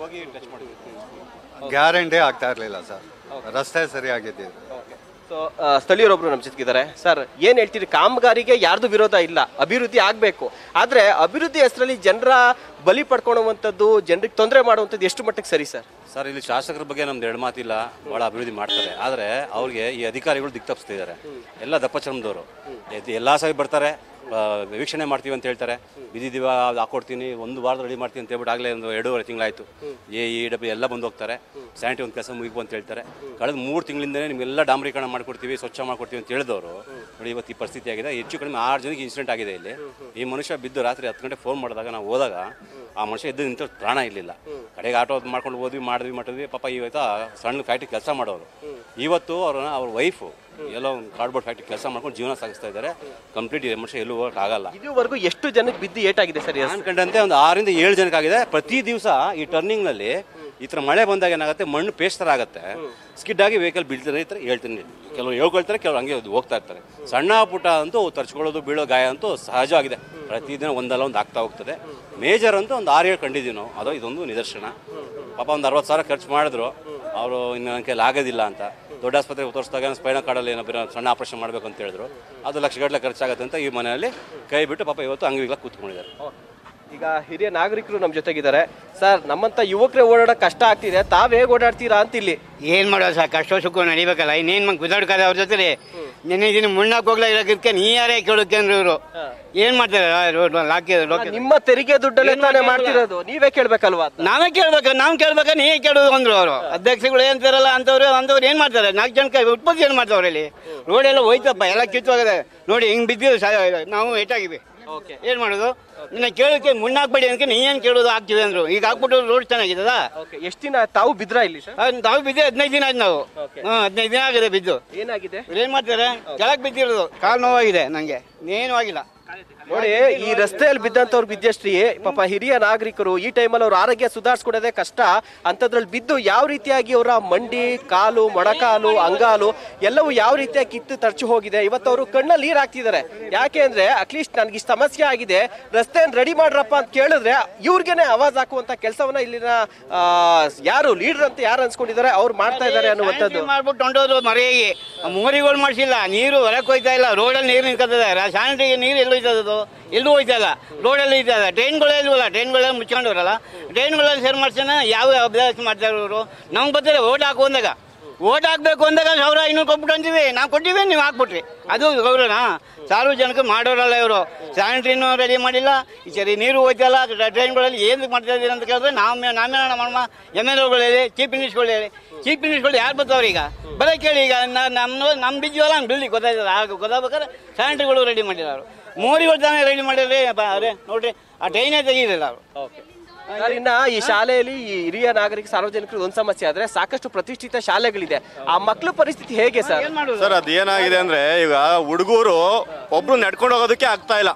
ಗ್ಯಾರಂಟಿ ಆಗ್ತಾ ಇರಲಿಲ್ಲ ಸರ್ ರಸ್ತೆ ಸರಿಯಾಗಿದ್ದೀವಿ ಸೊ ಸ್ಥಳೀಯರೊಬ್ರು ನಮ್ಮ ಜೊತೆಗಿದ್ದಾರೆ ಸರ್ ಏನ್ ಹೇಳ್ತೀರಿ ಕಾಮಗಾರಿಗೆ ಯಾರ್ದು ವಿರೋಧ ಇಲ್ಲ ಅಭಿವೃದ್ಧಿ ಆಗ್ಬೇಕು ಆದ್ರೆ ಅಭಿವೃದ್ಧಿ ಹೆಸರಲ್ಲಿ ಜನರ ಬಲಿ ಪಡ್ಕೊಳ್ಳುವಂಥದ್ದು ಜನರಿಗೆ ತೊಂದರೆ ಮಾಡುವಂಥದ್ದು ಎಷ್ಟು ಮಟ್ಟಿಗೆ ಸರಿ ಸರ್ ಸರ್ ಇಲ್ಲಿ ಶಾಸಕರ ಬಗ್ಗೆ ನಮ್ದು ಎರಡು ಮಾತಿಲ್ಲ ಭಾಳ ಅಭಿವೃದ್ಧಿ ಮಾಡ್ತಾರೆ ಆದರೆ ಅವ್ರಿಗೆ ಈ ಅಧಿಕಾರಿಗಳು ದಿಕ್ ತಪ್ಪಿಸ್ತಿದ್ದಾರೆ ಎಲ್ಲ ದಪ್ಪ ಚರ್ಮದವರು ಎಲ್ಲ ಸರಿ ಬರ್ತಾರೆ ಆ, ವೀಕ್ಷಣೆ ಮಾಡ್ತೀವಿ ಅಂತ ಹೇಳ್ತಾರೆ ಬಿದ್ದಿದ್ದೀವ ಅದು ಹಾಕೊಡ್ತೀನಿ ಒಂದು ವಾರದ ರೆಡಿ ಮಾಡ್ತೀನಿ ಅಂತ ಹೇಳ್ಬಿಟ್ಟು ಆಗಲೇ ಒಂದು ಎರಡೂವರೆ ತಿಂಗಳಾಯಿತು ಎ ಇ ಡಬ್ಲ್ಯೂ ಎಲ್ಲ ಬಂದು ಹೋಗ್ತಾರೆ ಸ್ಯಾನಿಟಿ ಒಂದು ಕೆಲಸ ಮುಗಿಬು ಅಂತ ಹೇಳ್ತಾರೆ ಕಳೆದ ಮೂರು ತಿಂಗಳಿಂದಲೇ ನಿಮಗೆಲ್ಲ ಡಾಂಬರೀಕರಣ ಮಾಡ್ಕೊಡ್ತೀವಿ ಸ್ವಚ್ಛ ಮಾಡ್ಕೊಡ್ತೀವಿ ಅಂತ ಹೇಳಿದವರು ನೋಡಿ ಇವತ್ತು ಈ ಪರಿಸ್ಥಿತಿ ಆಗಿದೆ ಹೆಚ್ಚು ಕಡಿಮೆ ಆರು ಜನಕ್ಕೆ ಇನ್ಸಿಡೆಂಟ್ ಆಗಿದೆ ಇಲ್ಲಿ ಈ ಮನುಷ್ಯ ಬಿದ್ದು ರಾತ್ರಿ ಹತ್ತು ಗಂಟೆ ಫೋನ್ ಮಾಡಿದಾಗ ನಾವು ಹೋದಾಗ ಆ ಮನುಷ್ಯ ಎದ್ದು ನಿಂತ ಪ್ರಾಣ ಇರಲಿಲ್ಲ ಕಡೆಗೆ ಆಟೋ ಮಾಡ್ಕೊಂಡು ಹೋದ್ವಿ ಮಾಡಿದ್ವಿ ಮಾಡಿದ್ವಿ ಪಾಪ ಇವತ್ತು ಸಣ್ಣ ಫ್ಯಾಕ್ಟ್ರಿ ಕೆಲಸ ಮಾಡೋರು ಇವತ್ತು ಅವ್ರನ್ನ ಅವ್ರ ವೈಫು ಎಲ್ಲೋ ಒಂದು ಕಾರ್ಡ್ಬೋರ್ಡ್ ಫ್ಯಾಕ್ಟ್ರಿ ಕೆಲಸ ಮಾಡ್ಕೊಂಡು ಜೀವನ ಸಾಗಿಸ್ತಾ ಇದ್ದಾರೆ ಕಂಪ್ಲೀಟ್ ಈ ಮನುಷ್ಯ ಎಲ್ಲೂ ಹೋಗಕ್ಕೆ ಆಗಲ್ಲ ಇದುವರೆಗೂ ಎಷ್ಟು ಜನಕ್ಕೆ ಬಿದ್ದು ಏಟಾಗಿದೆ ಸರ್ ನಾನು ಕಂಡಂತೆ ಒಂದು ಆರರಿಂದ ಏಳು ಜನಕ್ಕಾಗಿದೆ ಪ್ರತಿ ದಿವಸ ಈ ಟರ್ನಿಂಗ್ನಲ್ಲಿ ಈ ಥರ ಮಳೆ ಬಂದಾಗ ಏನಾಗುತ್ತೆ ಮಣ್ಣು ಪೇಸ್ಟ್ ಥರ ಆಗುತ್ತೆ ಸ್ಕಿಡ್ ಆಗಿ ವೆಹಿಕಲ್ ಬೀಳ್ತಾರೆ ಈ ಥರ ಹೇಳ್ತೀನಿ ಕೆಲವರು ಹೇಳ್ಕೊಳ್ತಾರೆ ಕೆಲವರು ಹಂಗೆ ಅದು ಹೋಗ್ತಾ ಇರ್ತಾರೆ ಸಣ್ಣ ಪುಟ್ಟ ಅಂತೂ ತರ್ಚ್ಕೊಳ್ಳೋದು ಬೀಳೋ ಗಾಯ ಅಂತೂ ಸಹಜವಾಗಿದೆ ಪ್ರತಿದಿನ ಒಂದಲ್ಲ ಒಂದು ಆಗ್ತಾ ಹೋಗ್ತದೆ ಮೇಜರ್ ಅಂತೂ ಒಂದು ಆರು ಏಳು ಕಂಡಿದ್ದೀವಿ ನಾವು ಅದು ಇದೊಂದು ನಿದರ್ಶನ ಪಾಪ ಒಂದು ಅರವತ್ತು ಸಾವಿರ ಖರ್ಚು ಮಾಡಿದ್ರು ಅವರು ಇನ್ನು ನನ್ನ ಕೈಲಿ ಆಗೋದಿಲ್ಲ ಅಂತ ದೊಡ್ಡ ಆಸ್ಪತ್ರೆಗೆ ತೋರಿಸಿದಾಗ ಸ್ಪೈನ ಕಾರ್ಡಲ್ಲಿ ಏನೋ ಬೇರೆ ಸಣ್ಣ ಆಪರೇಷನ್ ಮಾಡಬೇಕು ಅಂತ ಹೇಳಿದ್ರು ಅದು ಲಕ್ಷಗಟ್ಟಲೆ ಖರ್ಚಾಗುತ್ತೆ ಅಂತ ಈ ಮನೆಯಲ್ಲಿ ಕೈ ಬಿಟ್ಟು ಪಾಪ ಇವತ್ತು ಅಂಗವಿಗಳ ಕೂತ್ಕೊಂಡಿದ್ದಾರೆ ಈಗ ಹಿರಿಯ ನಾಗರಿಕರು ನಮ್ಮ ಜೊತೆಗಿದ್ದಾರೆ ಸರ್ ನಮ್ಮಂತ ಯುವಕರೇ ಓಡಾಡಕ್ ಕಷ್ಟ ಆಗ್ತಿದೆ ತಾವ್ ಹೇಗ್ ಓಡಾಡ್ತೀರಾ ಅಂತ ಇಲ್ಲಿ ಏನು ಮಾಡೋದು ಸರ್ ಕಷ್ಟ ಸುಖ ನಡಿಬೇಕಲ್ಲ ಇನ್ನೇನು ಮಂಗೆ ಕುದಾಡ್ಕದ ಅವ್ರ ಜೊತೆ ನೆನ್ನೆ ದಿನ ಮುಣ್ಣಕ್ಕೆ ಹೋಗ್ಲಾ ಇರೋದಕ್ಕೆ ನೀ ಯಾರೇ ಕೇಳೋಕೆ ಅಂದ್ರೆ ಇವರು ಏನ್ ಮಾಡ್ತಾರೆ ರೋಡ್ ಹಾಕಿ ನಿಮ್ಮ ತೆರಿಗೆ ದುಡ್ಡಲ್ಲೇ ತಾನೇ ಮಾಡ್ತಿರೋದು ನೀವೇ ಕೇಳ್ಬೇಕಲ್ವಾ ಅಂತ. ನಾವೇ ಕೇಳ್ಬೇಕು ನಾವ್ ಕೇಳ್ಬೇಕಾ ನೀವೇ ಕೇಳೋದು ಅಂದ್ರು ಅವರು ಅಧ್ಯಕ್ಷಗಳು ಏನಂತಾರಲ್ಲ ಅಂತವ್ರು ಅಂತವ್ರು ಏನ್ ಮಾಡ್ತಾರೆ ನಾಲ್ಕು ಜನ ಉತ್ಪತ್ತಿ ಏನ್ ಮಾಡ್ತಾವ್ರೆ ಇಲ್ಲಿ ರೋಡ್ ಎಲ್ಲ ಹೋಯ್ತಪ್ಪ ಎಲ್ಲ ಕಿತ್ತೋಗಿದೆ ನೋಡಿ ಹಿಂಗ್ ಬಿದ್ದಿದ್ದು ಸಾ- ನಾವು ಏಟಾಗಿವಿ ಏನ್ ಮಾಡೋದು ನಿನ್ನ ಕೇಳೋಕೆ ಮುನ್ನಾಕ್ಬೇಡಿ ಅಂತ ನೀ ಏನ್ ಕೇಳೋದು ಆಗ್ತಿದೆ ಅಂದ್ರು ಈಗ ಹಾಕ್ಬಿಟ್ಟು ರೋಡ್ ಚೆನ್ನಾಗಿದ್ದದ Okay, ಎಷ್ಟ್ ದಿನ ತಾವು ಬಿದ್ರಾ ಇಲ್ಲಿ ಸರ್ ನಾವು ಬಿದ್ದೆ ಹದಿನೈದು ದಿನ ಆಯ್ತು ನಾವು ಹಾ ಹದಿನೈದು ದಿನ ಆಗಿದೆ ಬಿದ್ದು ಏನಾಗಿದೆ ಏನ್ ಮಾಡ್ತಾರೆ ಕೆಳಗ್ ಬಿದ್ದಿರೋದು ಕಾಲು ನೋವಾಗಿದೆ ನಂಗೆ ಏನೂ ಆಗಿಲ್ಲ ನೋಡಿ ಈ ರಸ್ತೆಯಲ್ಲಿ ಬಿದ್ದಂತವ್ರು ಬಿದ್ದಷ್ಟ್ರಿ ಪಾಪ ಹಿರಿಯ ನಾಗರಿಕರು ಈ ಟೈಮಲ್ಲಿ ಅವ್ರ ಆರೋಗ್ಯ ಸುಧಾರಿಸ್ಕೊಡೋದೇ ಕಷ್ಟ ಅಂತದ್ರಲ್ಲಿ ಬಿದ್ದು ಯಾವ ರೀತಿಯಾಗಿ ಅವರ ಮಂಡಿ ಕಾಲು ಮೊಣಕಾಲು ಅಂಗಾಲು ಎಲ್ಲವೂ ಯಾವ ರೀತಿಯಾಗಿ ಕಿತ್ತು ತರ್ಚು ಹೋಗಿದೆ ಇವತ್ತು ಅವರು ಕಣ್ಣಲ್ಲಿ ನೀರು ಹಾಕ್ತಿದ್ದಾರೆ ಯಾಕೆ ಅಂದ್ರೆ ಅಟ್ಲೀಸ್ಟ್ ನನ್ಗೆ ಇಷ್ಟು ಸಮಸ್ಯೆ ಆಗಿದೆ ರಸ್ತೆಯನ್ನು ರೆಡಿ ಮಾಡ್ರಪ್ಪ ಅಂತ ಕೇಳಿದ್ರೆ ಇವ್ರಿಗೇನೆ ಆವಾಜ್ ಹಾಕುವಂತ ಕೆಲಸವನ್ನ ಇಲ್ಲಿನ ಆ, ಯಾರು ಲೀಡರ್ ಅಂತ ಯಾರು ಅನ್ಸ್ಕೊಂಡಿದ್ದಾರೆ ಅವ್ರು ಮಾಡ್ತಾ ಇದ್ದಾರೆ ಅನ್ನುವಂಥದ್ದು ಸ್ಯಾನಿಟರಿ ಮಾಡ್ಬಿಟ್ಟು ಹೊಂಟೋದ್ರು ಮರೆಯಾಗಿ ಮೋರಿಗಳು ಮಾಡಿಸಿಲ್ಲ ನೀರು ಹೊರಕ್ಕೆ ಹೋಯ್ತಾ ಇಲ್ಲ ರೋಡಲ್ಲಿ ನೀರು ನಿಂತ್ಕೊತದೆ ಸ್ಯಾನಿಟರಿಗೆ ನೀರು ಎಲ್ಲಿ ಹೋಯ್ತದೆ ಅದು ಎಲ್ಲೂ ಹೋಯ್ತಾ ಇಲ್ಲ ರೋಡಲ್ಲಿ ಹೋಯ್ತಾ ಇಲ್ಲ ಟ್ರೈನ್ಗಳೇ ಇಲ್ವಲ್ಲ ಟ್ರೈನ್ಗಳೆಲ್ಲ ಮುಚ್ಕೊಂಡವ್ರಲ್ಲ ಟ್ರೈನ್ಗಳಲ್ಲಿ ಸೇರ್ ಮಾಡ್ಸೋಣ ಯಾವ ಅಭ್ಯಾಸ ಮಾಡ್ತಾರೆ ಇವರು ನಮ್ಗೆ ಬರ್ತಾರೆ ಓಟ್ ಹಾಕು ಅಂದಾಗ ಓಟ್ ಹಾಕ್ಬೇಕು ಅಂದಾಗ ಸಾವಿರ ಐನೂರು ಕೊಟ್ಬಿಟ್ಟು ಅಂತೀವಿ ನಾವು ಕೊಟ್ಟಿವಿ ನೀವು ಹಾಕ್ಬಿಟ್ರಿ ಅದು ಗೌರವನ ಸಾರ್ವಜನಿಕ ಮಾಡೋರಲ್ಲ ಇವರು ಸ್ಯಾನಿಟರಿನೂ ರೆಡಿ ಮಾಡಿಲ್ಲ ಈ ಸರಿ ನೀರು ಹೋಯ್ತಲ್ಲ ಟ್ರೈನ್ಗಳಲ್ಲಿ ಏನು ಮಾಡ್ತಾ ಇದ್ದೀರಿ ಅಂತ ಕೇಳಿದ್ರೆ ನಾವು ನಾವೇ ನಮ್ಮ ಎಮ್ ಎಲ್ ಎಗಳು ಹೇಳಿ ಚೀಫ್ ಮಿನಿಸ್ಟ್ಗಳು ಹೇಳಿ ಚೀಫ್ ಮಿನಿಸ್ಟ್ಗಳು ಯಾರು ಬರ್ತಾವ್ರಿ ಈಗ ಬರೀ ಕೇಳಿ ಈಗ ನ- ನಮ್ಮ ನಮ್ಮ ಬಿದ್ದಿವಲ್ಲ ನಮ್ಮ ಬಿಲ್ಡಿ ಗೊತ್ತಾಯ್ತದ ಆಗ ಗೊತ್ತಾಗ್ಬೇಕಾದ್ರೆ ಸ್ಯಾನಿಟರಿಗಳು ರೆಡಿ ಮಾಡಿಲ್ಲ ಮೋರಿಗಳು ತಾನೇ ರೆಡಿ ಮಾಡಿರ್ರಿ ಅರೆ ನೋಡ್ರಿ ಆ ಟ್ರೈನೇ ತೆಗೀರಿಲ್ಲ ಅವರು ಸರ್, ಇನ್ನ ಈ ಶಾಲೆಯಲ್ಲಿ ಈ ಹಿರಿಯ ನಾಗರಿಕ ಸಾರ್ವಜನಿಕರಿಗೆ ಒಂದು ಸಮಸ್ಯೆ ಆದ್ರೆ ಸಾಕಷ್ಟು ಪ್ರತಿಷ್ಠಿತ ಶಾಲೆಗಳಿದೆ ಆ ಮಕ್ಕಳ ಪರಿಸ್ಥಿತಿ ಹೇಗೆ ಸರ್ ಸರ್ ಅದು ಏನಾಗಿದೆ ಅಂದ್ರೆ ಈಗ ಹುಡುಗರು ಒಬ್ರು ನಡ್ಕೊಂಡು ಹೋಗೋದಕ್ಕೆ ಆಗ್ತಾ ಇಲ್ಲ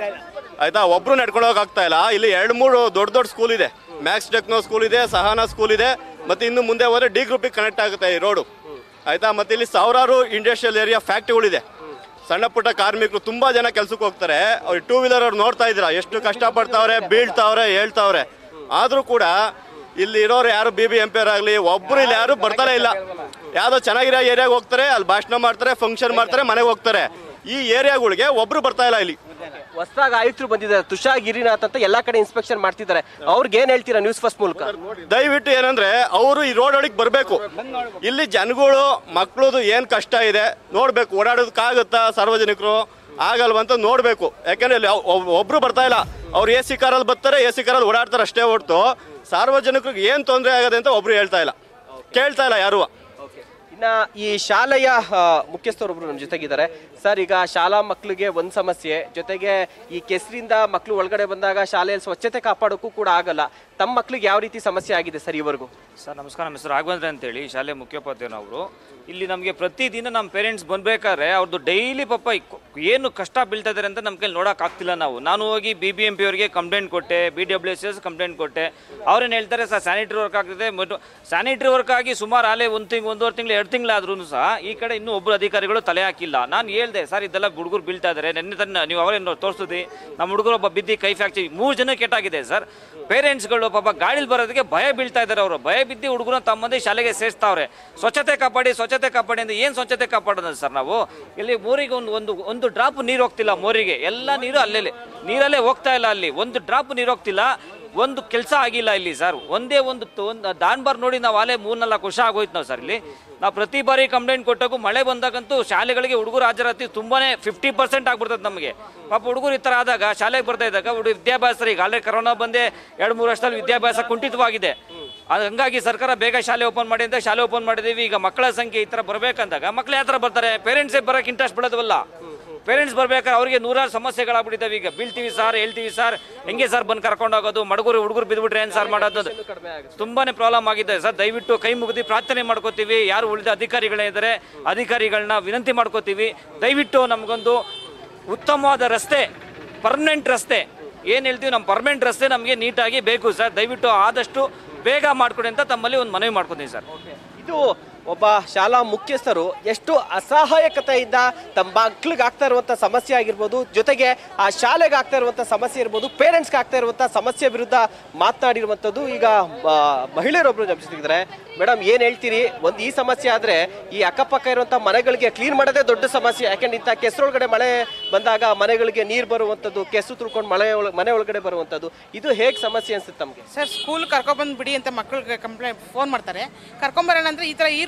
ಆಯ್ತಾ ಒಬ್ರು ನಡ್ಕೊಂಡು ಹೋಗಕ್ ಆಗ್ತಾ ಇಲ್ಲ ಇಲ್ಲಿ ಎರಡು ಮೂರು ದೊಡ್ಡ ದೊಡ್ಡ ಸ್ಕೂಲ್ ಇದೆ ಮ್ಯಾಕ್ಸ್ ಟೆಕ್ನೋ ಸ್ಕೂಲ್ ಇದೆ ಸಹಾನ ಸ್ಕೂಲ್ ಇದೆ ಮತ್ತೆ ಇನ್ನು ಮುಂದೆ ಹೋದ್ರೆ ಡಿ ಗ್ರೂಪಿಗೆ ಕನೆಕ್ಟ್ ಆಗುತ್ತೆ ಈ ರೋಡು ಆಯ್ತಾ ಮತ್ತೆ ಇಲ್ಲಿ ಸಾವಿರಾರು ಇಂಡಸ್ಟ್ರಿಯಲ್ ಏರಿಯಾ ಫ್ಯಾಕ್ಟ್ರಿಗಳಿದೆ ಸಣ್ಣ ಪುಟ್ಟ ಕಾರ್ಮಿಕರು ತುಂಬಾ ಜನ ಕೆಲ್ಸಕ್ಕೆ ಹೋಗ್ತಾರೆ ಅವ್ರು ಟೂ ವೀಲರ್ ಅವ್ರು ನೋಡ್ತಾ ಇದ್ದೀರಾ ಎಷ್ಟು ಕಷ್ಟಪಡ್ತಾವ್ರೆ ಬೀಳ್ತಾವ್ರೆ ಹೇಳ್ತಾವ್ರೆ ಆದ್ರೂ ಕೂಡ ಇಲ್ಲಿ ಇರೋರು ಯಾರು ಬಿ ಬಿ ಎಂ ಪಿ ಆಗಲಿ ಒಬ್ರು ಇಲ್ಲಿ ಯಾರು ಬರ್ತಾನೆ ಇಲ್ಲ ಯಾವ್ದೋ ಚೆನ್ನಾಗಿರೋ ಏರಿಯಾಗೆ ಹೋಗ್ತಾರೆ ಅಲ್ಲಿ ಭಾಷಣ ಮಾಡ್ತಾರೆ ಫಂಕ್ಷನ್ ಮಾಡ್ತಾರೆ ಮನೆಗೆ ಹೋಗ್ತಾರೆ ಈ ಏರಿಯಾಗಳಿಗೆ ಒಬ್ರು ಬರ್ತಾ ಇಲ್ಲ ಇಲ್ಲಿ ಹೊಸದಾಗಿ ಆಯುಕ್ತರು ಬಂದಿದ್ದಾರೆ ತುಷಾರ್ ಗಿರಿನಾಥ್ ಅಂತ ಎಲ್ಲಾ ಕಡೆ ಇನ್ಸ್ಪೆಕ್ಷನ್ ಮಾಡ್ತಿದ್ದಾರೆ ಅವ್ರಿಗೆ ಏನ್ ಹೇಳ್ತೀರಾ ನ್ಯೂಸ್ ಫಸ್ಟ್ ಮೂಲಕ ದಯವಿಟ್ಟು ಏನಂದ್ರೆ ಅವರು ಈ ರೋಡ್ ಒಳಗೆ ಬರಬೇಕು ಇಲ್ಲಿ ಜನಗಳು ಮಕ್ಕಳದು ಏನ್ ಕಷ್ಟ ಇದೆ ನೋಡ್ಬೇಕು ಓಡಾಡೋದಕ್ಕಾಗುತ್ತಾ ಸಾರ್ವಜನಿಕರು ಆಗಲ್ವಂತ ನೋಡ್ಬೇಕು ಯಾಕಂದ್ರೆ ಇಲ್ಲಿ ಒಬ್- ಒಬ್ರು ಬರ್ತಾ ಇಲ್ಲ ಅವ್ರು ಎ ಸಿ ಕಾರಲ್ಲಿ ಬರ್ತಾರೆ ಎ ಸಿ ಕಾರಲ್ಲಿ ಓಡಾಡ್ತಾರೆ ಅಷ್ಟೇ ಹೊರ್ತು ಸಾರ್ವಜನಿಕರಿಗೆ ಏನ್ ತೊಂದರೆ ಆಗದೆ ಅಂತ ಒಬ್ರು ಹೇಳ್ತಾ ಇಲ್ಲ ಕೇಳ್ತಾ ಇಲ್ಲ ಯಾರು ಇನ್ನ ಈ ಶಾಲೆಯ ಆ, ಮುಖ್ಯಸ್ಥರೊಬ್ರು ನಮ್ಮ ಜೊತೆಗಿದ್ದಾರೆ ಸರ್ ಈಗ ಶಾಲಾ ಮಕ್ಕಳಿಗೆ ಒಂದ್ ಸಮಸ್ಯೆ ಜೊತೆಗೆ ಈ ಕೆಸರಿಂದ ಮಕ್ಕಳು ಒಳಗಡೆ ಬಂದಾಗ ಶಾಲೆಯಲ್ಲಿ ಸ್ವಚ್ಛತೆ ಕಾಪಾಡೋಕ್ಕೂ ಕೂಡ ಆಗಲ್ಲ ತಮ್ಮ ಮಕ್ಳಿಗೆ ಯಾವ ರೀತಿ ಸಮಸ್ಯೆ ಆಗಿದೆ ಸರ್ ಈವರೆಗೂ ಸರ್ ನಮಸ್ಕಾರ ನಮ್ಮ ಹೆಸರು ರಾಘವೇಂದ್ರ ಅಂತೇಳಿ ಶಾಲೆ ಮುಖ್ಯೋಪಾಧ್ಯಾಯನವರು ಇಲ್ಲಿ ನಮಗೆ ಪ್ರತಿದಿನ ನಮ್ಮ ಪೇರೆಂಟ್ಸ್ ಬಂದ್ಬೇಕಾದ್ರೆ ಅವ್ರದ್ದು ಡೈಲಿ ಪಾಪ ಈ ಕೊ- ಏನು ಕಷ್ಟ ಬೀಳ್ತಾ ಇದ್ದಾರೆ ಅಂತ ನಮ್ಮ ಕೈಲಿ ನೋಡಕ್ ಆಗ್ತಿಲ್ಲ ನಾವು ನಾನು ಹೋಗಿ ಬಿ ಬಿ ಎಂ ಪಿ ಅವರಿಗೆ ಕಂಪ್ಲೇಂಟ್ ಕೊಟ್ಟೆ B W S S complaint ಕೊಟ್ಟೆ ಅವ್ರೇನು ಹೇಳ್ತಾರೆ ಸರ್ ಸ್ಯಾನಿಟರಿ ವರ್ಕ್ ಆಗ್ತಿದೆ ಬಟ್ ಸ್ಯಾನಿಟರಿ ವರ್ಕ್ ಆಗಿ ಸುಮಾರು ಆಲೆ ಒಂದು ತಿಂಗ್ ಒಂದೂವರೆ ತಿಂಗಳು ಎರಡು ತಿಂಗಳಾದ್ರೂ ಸಹ ಈ ಕಡೆ ಇನ್ನೂ ಒಬ್ಬರು ಅಧಿಕಾರಿಗಳು ತಲೆ ಹಾಕಿಲ್ಲ ನಾನು ಹೇಳ್ದೆ ಸರ್ ಇದೆಲ್ಲ ಹುಡುಗರು ಬೀಳ್ತಾ ಇದ್ದಾರೆ ನೆನ್ನೆ ತನ್ನ ನೀವು ಅವರೇನು ತೋರಿಸಿದ್ರಿ ನಮ್ಮ ಹುಡುಗರು ಒಬ್ಬ ಬಿದ್ದು ಕೈ ಫ್ಯಾಕ್ಚರ್ ಮೂರು ಜನ ಕೆಟ್ಟಾಗಿದೆ ಸರ್ ಪೇರೆಂಟ್ಸ್ಗಳು ಪಾಪ ಗಾಡಿಲಿ ಬರೋದಕ್ಕೆ ಭಯ ಬೀಳ್ತಾ ಇದ್ದಾರೆ ಅವರು ಭಯ ಬಿದ್ದು ಹುಡುಗರನ್ನ ತಮ್ಮಂದೇ ಶಾಲೆಗೆ ಸೇರಿಸ್ತಾವ್ರೆ ಸ್ವಚ್ಛತೆ ಕಾಪಾಡಿ ಸ್ವಚ್ಛತೆ ಕಾಪಾಡಿ ಅಂದ್ರೆ ಏನು ಸ್ವಚ್ಛತೆ ಕಾಪಾಡೋದು ಸರ್ ನಾವು ಇಲ್ಲಿ ಮೋರಿಗೆ ಒಂದು ಒಂದು ಒಂದು ಡ್ರಾಪ್ ನೀರು ಹೋಗ್ತಿಲ್ಲ ಮೋರಿಗೆ ಎಲ್ಲ ನೀರು ಅಲ್ಲೇ ನೀರಲ್ಲೇ ಹೋಗ್ತಾ ಇಲ್ಲ ಅಲ್ಲಿ ಒಂದು ಡ್ರಾಪ್ ನೀರು ಹೋಗ್ತಿಲ್ಲ ಒಂದು ಕೆಲಸ ಆಗಿಲ್ಲ ಇಲ್ಲಿ ಸರ್ ಒಂದೇ ಒಂದು ತ- ಒಂದು ದಾನ್ಬಾರ್ ನೋಡಿ ನಾವು ಅಲ್ಲೇ ಮೂರ್ನಾಲ್ಕು ವರ್ಷ ಆಗೋಯ್ತು ನಾವು ಸರ್ ಇಲ್ಲಿ ನಾವು ಪ್ರತಿ ಬಾರಿ ಕಂಪ್ಲೇಂಟ್ ಕೊಟ್ಟಾಗೂ ಮಳೆ ಬಂದಾಗಂತೂ ಶಾಲೆಗಳಿಗೆ ಹುಡುಗರು ಹಾಜರಾತಿ ತುಂಬಾನೇ ಫಿಫ್ಟಿ ಪರ್ಸೆಂಟ್ ಆಗ್ಬಿಡ್ತದೆ ನಮಗೆ ಪಾಪ ಹುಡುಗರು ಈ ಥರ ಆದಾಗ ಶಾಲೆಗೆ ಬರ್ತಾ ಇದ್ದಾಗ ಹುಡುಗ ವಿದ್ಯಾಭ್ಯಾಸ ಈಗ ಆಲ್ರೆಡಿ ಕರೋನಾ ಬಂದೆ ಎರಡು ಮೂರು ವರ್ಷದಲ್ಲಿ ವಿದ್ಯಾಭ್ಯಾಸ ಕುಂಠಿತವಾಗಿದೆ ಅದು ಹಂಗಾಗಿ ಸರ್ಕಾರ ಬೇಗ ಶಾಲೆ ಓಪನ್ ಮಾಡಿ ಅಂತ ಶಾಲೆ ಓಪನ್ ಮಾಡಿದೀವಿ ಈಗ ಮಕ್ಕಳ ಸಂಖ್ಯೆ ಈ ಥರ ಬರ್ಬೇಕಂದಾಗ ಮಕ್ಳು ಯಾವ ಥರ ಬರ್ತಾರೆ ಪೇರೆಂಟ್ಸೇ ಬರೋಕೆ ಇಂಟ್ರೆಸ್ಟ್ ಬಿಡೋದವಲ್ಲ ಪೇರೆಂಟ್ಸ್ ಬರ್ಬೇಕಾದ್ರೆ ಅವರಿಗೆ ನೂರಾರು ಸಮಸ್ಯೆಗಳಾಗ್ಬಿಟ್ಟಿದ್ದಾವೆ ಈಗ ಬೀಳ್ತೀವಿ ಸರ್ ಹೇಳ್ತೀವಿ ಸರ್ ಹೆಂಗೆ ಸರ್ ಬಂದು ಕರ್ಕೊಂಡು ಹೋಗೋದು ಮಡಗುರು ಹುಡುಗರು ಬಿದ್ದುಬಿಟ್ರೆ ಏನು ಸರ್ ಮಾಡೋದು ತುಂಬಾನೇ ಪ್ರಾಬ್ಲಮ್ ಆಗಿದೆ ಸರ್ ದಯವಿಟ್ಟು ಕೈ ಮುಗಿದು ಪ್ರಾರ್ಥನೆ ಮಾಡ್ಕೋತೀವಿ ಯಾರು ಉಳಿದ ಅಧಿಕಾರಿಗಳಿದ್ದಾರೆ ಅಧಿಕಾರಿಗಳನ್ನ ವಿನಂತಿ ಮಾಡ್ಕೋತೀವಿ ದಯವಿಟ್ಟು ನಮಗೊಂದು ಉತ್ತಮವಾದ ರಸ್ತೆ ಪರ್ಮನೆಂಟ್ ರಸ್ತೆ ಏನು ಹೇಳ್ತೀವಿ ನಮ್ಮ ಪರ್ಮನೆಂಟ್ ರಸ್ತೆ ನಮಗೆ ನೀಟಾಗಿ ಬೇಕು ಸರ್ ದಯವಿಟ್ಟು ಆದಷ್ಟು ಬೇಗ ಮಾಡ್ಕೊಡಿ ಅಂತ ತಮ್ಮಲ್ಲಿ ಒಂದು ಮನವಿ ಮಾಡ್ಕೊತೀನಿ ಸರ್ ಇದು ಒಬ್ಬ ಶಾಲಾ ಮುಖ್ಯಸ್ಥರು ಎಷ್ಟು ಅಸಹಾಯಕತೆಯಿಂದ ತಮ್ಮ ಮಕ್ಳಿಗೆ ಆಗ್ತಾ ಇರುವಂತ ಸಮಸ್ಯೆ ಆಗಿರ್ಬೋದು ಜೊತೆಗೆ ಆ ಶಾಲೆಗೆ ಆಗ್ತಾ ಇರುವಂತ ಸಮಸ್ಯೆ ಇರ್ಬೋದು ಪೇರೆಂಟ್ಸ್ಗೆ ಆಗ್ತಾ ಇರುವಂತ ಸಮಸ್ಯೆ ವಿರುದ್ಧ ಮಾತನಾಡಿರುವಂಥದ್ದು ಈಗ ಆ, ಮಹಿಳೆಯರೊಬ್ರು ಜಪಿಸ್ತಿದ್ದಾರೆ ಮೇಡಮ್ ಏನ್ ಹೇಳ್ತೀರಿ ಒಂದು ಈ ಸಮಸ್ಯೆ ಆದ್ರೆ ಈ ಅಕ್ಕಪಕ್ಕ ಇರುವಂತ ಮನೆಗಳಿಗೆ ಕ್ಲೀನ್ ಮಾಡೋದೇ ದೊಡ್ಡ ಸಮಸ್ಯೆ ಯಾಕಂದ್ರೆ ಇಂಥ ಕೆಸರೊಳಗಡೆ ಮಳೆ ಬಂದಾಗ ಮನೆಗಳಿಗೆ ನೀರು ಬರುವಂಥದ್ದು ಕೆಸರು ತುಳ್ಕೊಂಡು ಮಳೆ ಒಳ ಮನೆ ಒಳಗಡೆ ಬರುವಂಥದ್ದು ಇದು ಹೇಗೆ ಸಮಸ್ಯೆ ಅನ್ಸುತ್ತೆ ತಮಗೆ ಸರ್ ಸ್ಕೂಲ್ ಕರ್ಕೊಬಂದು ಬಿಡಿ ಅಂತ ಮಕ್ಕಳಿಗೆ ಕಂಪ್ಲೇಂಟ್ ಫೋನ್ ಮಾಡ್ತಾರೆ ಕರ್ಕೊಂಬರೋಣ ಅಂದ್ರೆ ಈ ಥರ ಈ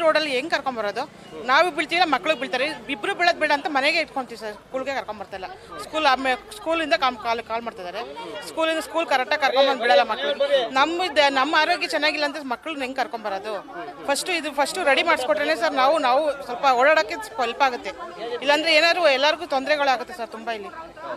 ರೋಡಲ್ಲಿ ಹೆಂಗ್ ಕರ್ಕೊಂಬರೋದು ನಾವು ಬೀಳ್ತೀವಿ ಮಕ್ಳಿಗೆ ಬೀಳ್ತಾರೆ ಇಬ್ರು ಬೀಳೋದು ಬೇಡ ಅಂತ ಮನೆಗೆ ಇಟ್ಕೊಂತೀವಿ ಸರ್ ಸ್ಕೂಲ್ಗೆ ಕರ್ಕೊಂಬರ್ತಿಲ್ಲ ಸ್ಕೂಲ್ ಆಮೇಲೆ ಸ್ಕೂಲಿಂದ ಕಾಲ್ ಕಾಲ್ ಕಾಲ್ ಮಾಡ್ತಿದ್ದಾರೆ ಸ್ಕೂಲಿಂದ ಸ್ಕೂಲ್ ಕರೆಕ್ಟಾಗಿ ಕರ್ಕೊಂಬಂದು ಬಿಡಲ್ಲ ಮಕ್ಕಳು ನಮ್ಮ ನಮ್ಮ ಆರೋಗ್ಯ ಚೆನ್ನಾಗಿಲ್ಲ ಅಂತ ಮಕ್ಕಳನ್ನ ಹೆಂಗೆ ಕರ್ಕೊಂಬರೋದು ಫಸ್ಟು ಇದು ಫಸ್ಟು ರೆಡಿ ಮಾಡಿಸ್ಕೊಟ್ರೆ ಸರ್ ನಾವು ನಾವು ಸ್ವಲ್ಪ ಓಡಾಡೋಕ್ಕೆ ಸ್ವಲ್ಪ ಆಗುತ್ತೆ ಇಲ್ಲಾಂದ್ರೆ ಏನಾದ್ರು ಎಲ್ಲರಿಗೂ ತೊಂದರೆಗಳಾಗುತ್ತೆ ಸರ್ ತುಂಬ ಇಲ್ಲಿ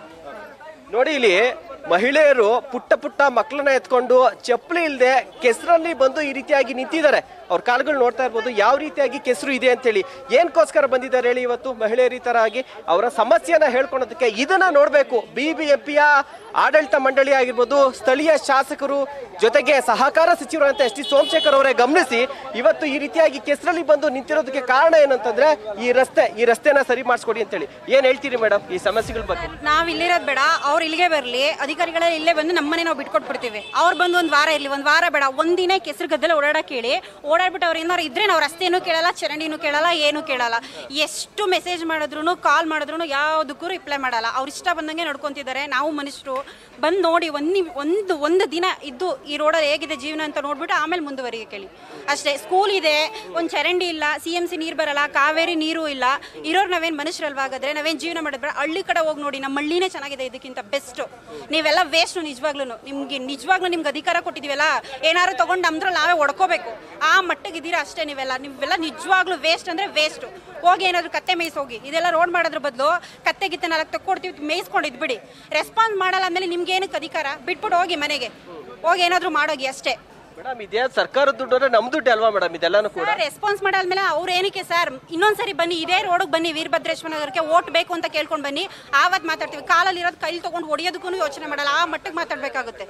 ನೋಡಿ ಇಲ್ಲಿ ಮಹಿಳೆಯರು ಪುಟ್ಟ ಪುಟ್ಟ ಮಕ್ಕಳನ್ನ ಎತ್ಕೊಂಡು ಚಪ್ಪಲಿ ಇಲ್ಲದೆ ಕೆಸರಲ್ಲಿ ಬಂದು ಈ ರೀತಿಯಾಗಿ ನಿಂತಿದ್ದಾರೆ ಅವ್ರ ಕಾಲುಗಳು ನೋಡ್ತಾ ಇರ್ಬೋದು ಯಾವ ರೀತಿಯಾಗಿ ಕೆಸರು ಇದೆ ಅಂತೇಳಿ ಏನಕ್ಕೋಸ್ಕರ ಬಂದಿದ್ದಾರೆ ಹೇಳಿ ಇವತ್ತು ಮಹಿಳೆಯರು ಈ ತರ ಆಗಿ ಅವರ ಸಮಸ್ಯೆಯನ್ನ ಹೇಳ್ಕೊಳೋದಕ್ಕೆ ಇದನ್ನ ನೋಡ್ಬೇಕು ಬಿ ಬಿ ಎಂ ಪಿಯ ಆಡಳಿತ ಮಂಡಳಿ ಆಗಿರ್ಬೋದು ಸ್ಥಳೀಯ ಶಾಸಕರು ಜೊತೆಗೆ ಸಹಕಾರ ಸಚಿವರಂತ ಎಸ್ ಟಿ ಸೋಮಶೇಖರ್ ಅವರೇ ಗಮನಿಸಿ ಇವತ್ತು ಈ ರೀತಿಯಾಗಿ ಕೆಸರಲ್ಲಿ ಬಂದು ನಿಂತಿರೋದಕ್ಕೆ ಕಾರಣ ಏನಂತಂದ್ರೆ ಈ ರಸ್ತೆ ಈ ರಸ್ತೆನ ಸರಿ ಮಾಡಿಸ್ಕೊಡಿ ಅಂತೇಳಿ ಏನ್ ಹೇಳ್ತೀರಿ ಮೇಡಮ್ ಈ ಸಮಸ್ಯೆಗಳ ಬಗ್ಗೆ ನಾವ್ ಇಲ್ಲಿರೋದ್ ಬೇಡ ಅವ್ರು ಇಲ್ಲಿಗೆ ಬರ್ಲಿ ಅಧಿಕಾರಿಗಳೇ ಇಲ್ಲೇ ಬಂದು ನಮ್ಮನೆ ನಾವು ಬಿಟ್ಕೊಟ್ಬಿಡ್ತೀವಿ ಅವ್ರು ಬಂದು ಒಂದ್ ವಾರ ಇರ್ಲಿ ಒಂದ್ ವಾರ ಬೇಡ ಒಂದಿನ ಕೆಸರು ಗದ್ದಲ ಓಡಾಡಕ್ ಹೇಳಿ ಓಡಾಡ್ಬಿಟ್ಟು ಅವ್ರು ಏನಾರು ಇದ್ರೆ ನಾವು ರಸ್ತೆನೂ ಕೇಳಲ್ಲ ಚರಂಡಿನೂ ಕೇಳಲ್ಲ ಏನು ಕೇಳಲ್ಲ ಎಷ್ಟು ಮೆಸೇಜ್ ಮಾಡಿದ್ರು ಕಾಲ್ ಮಾಡಿದ್ರು ಯಾವುದಕ್ಕೂ ರಿಪ್ಲೈ ಮಾಡಲ್ಲ ಅವ್ರು ಇಷ್ಟ ಬಂದಂಗೆ ನಡ್ಕೊಂತಿದ್ದಾರೆ ನಾವು ಮನುಷ್ಯರು ಬಂದು ನೋಡಿ ಒಂದ್ ನಿಮ್- ಒಂದು ಒಂದು ದಿನ ಇದ್ದು ಈ ರೋಡಲ್ಲಿ ಹೇಗಿದೆ ಜೀವನ ಅಂತ ನೋಡ್ಬಿಟ್ಟು ಆಮೇಲೆ ಮುಂದುವರಿಗೆ ಕೇಳಿ ಅಷ್ಟೇ ಸ್ಕೂಲ್ ಇದೆ ಒಂದು ಚರಂಡಿ ಇಲ್ಲ ಸಿ ಎಮ್ ಸಿ ನೀರು ಬರಲ್ಲ ಕಾವೇರಿ ನೀರು ಇಲ್ಲ ಇರೋರು ನಾವೇನು ಮನುಷ್ಯರಲ್ವಾ ಹಾಗಾದ್ರೆ ನಾವೇನು ಜೀವನ ಮಾಡಿದ್ರೆ ಹಳ್ಳಿ ಕಡೆ ಹೋಗಿ ನೋಡಿ ನಮ್ಮ ಹಳ್ಳಿನೇ ಚೆನ್ನಾಗಿದೆ ಇದಕ್ಕಿಂತ ಬೆಸ್ಟು ನೀವೆಲ್ಲ ವೇಸ್ಟು ನಿಜವಾಗ್ಲೂ ನಿಮ್ಗೆ ನಿಜವಾಗ್ಲೂ ನಿಮ್ಗೆ ಅಧಿಕಾರ ಕೊಟ್ಟಿದ್ದೀವಲ್ಲ ಏನಾದ್ರು ತೊಗೊಂಡು ನಮ್ದ್ರಲ್ಲಿ ನಾವೇ ಹೊಡ್ಕೋಬೇಕು ಆ ಮಟ್ಟಿಗೆ ಇದ್ದೀರಾ ಅಷ್ಟೇ ನೀವೆಲ್ಲ ನೀವೆಲ್ಲ ನಿಜವಾಗ್ಲೂ ವೇಸ್ಟ್ ಅಂದರೆ ವೇಸ್ಟು ಹೋಗಿ ಏನಾದ್ರು ಕತ್ತೆ ಮೇಯ್ಸ್ ಹೋಗಿ ಇದೆಲ್ಲ ರೋಡ್ ಮಾಡೋದ್ರ ಬದಲು ಕತ್ತೆ ಗಿತ್ತೆ ನಾಲ್ಕು ತಕ್ಕೊಡ್ತೀವಿ ಮೇಯ್ಸ್ಕೊಂಡು ಇದ್ಬಿಡಿ ರೆಸ್ಪಾನ್ಸ್ ಮಾಡಲ್ಲ ಅಂದಮೇಲೆ ನಿಮ್ಗೆ ಏನಕ್ಕೆ ಅಧಿಕಾರ ಬಿಟ್ಬಿಟ್ಟು ಹೋಗಿ ಮನೆಗೆ ಹೋಗಿ ಏನಾದರೂ ಮಾಡೋಗಿ ಅಷ್ಟೇ ಮೇಡಮ್ ಇದೇ ಸರ್ಕಾರದ ದುಡ್ಡು ಅಂದ್ರೆ ನಮ್ ದುಡ್ಡು ಅಲ್ವಾ ಮೇಡಮ್ ಇದೆಲ್ಲಾನು ಕೂಡ ರೆಸ್ಪಾನ್ಸ್ ಮಾಡಾದ್ಮೇಲೆ ಅವ್ರು ಏನಕ್ಕೆ ಸರ್ ಇನ್ನೊಂದ್ಸರಿ ಬನ್ನಿ ಇದೇ ರೋಡಿಗೆ ಬನ್ನಿ ವೀರಭದ್ರೇಶ್ವರ ನಗರಕ್ಕೆ ಓಟ್ ಬೇಕು ಅಂತ ಕೇಳ್ಕೊಂಡು ಬನ್ನಿ ಆವತ್ತು ಮಾತಾಡ್ತೀವಿ ಕಾಲಲ್ಲಿ ಇರೋದು ಕೈಲಿ ತೊಗೊಂಡು ಹೊಡಿಯೋದಕ್ಕೂ ಯೋಚನೆ ಮಾಡಲ್ಲ ಆ ಮಟ್ಟಿಗೆ ಮಾತಾಡಬೇಕಾಗುತ್ತೆ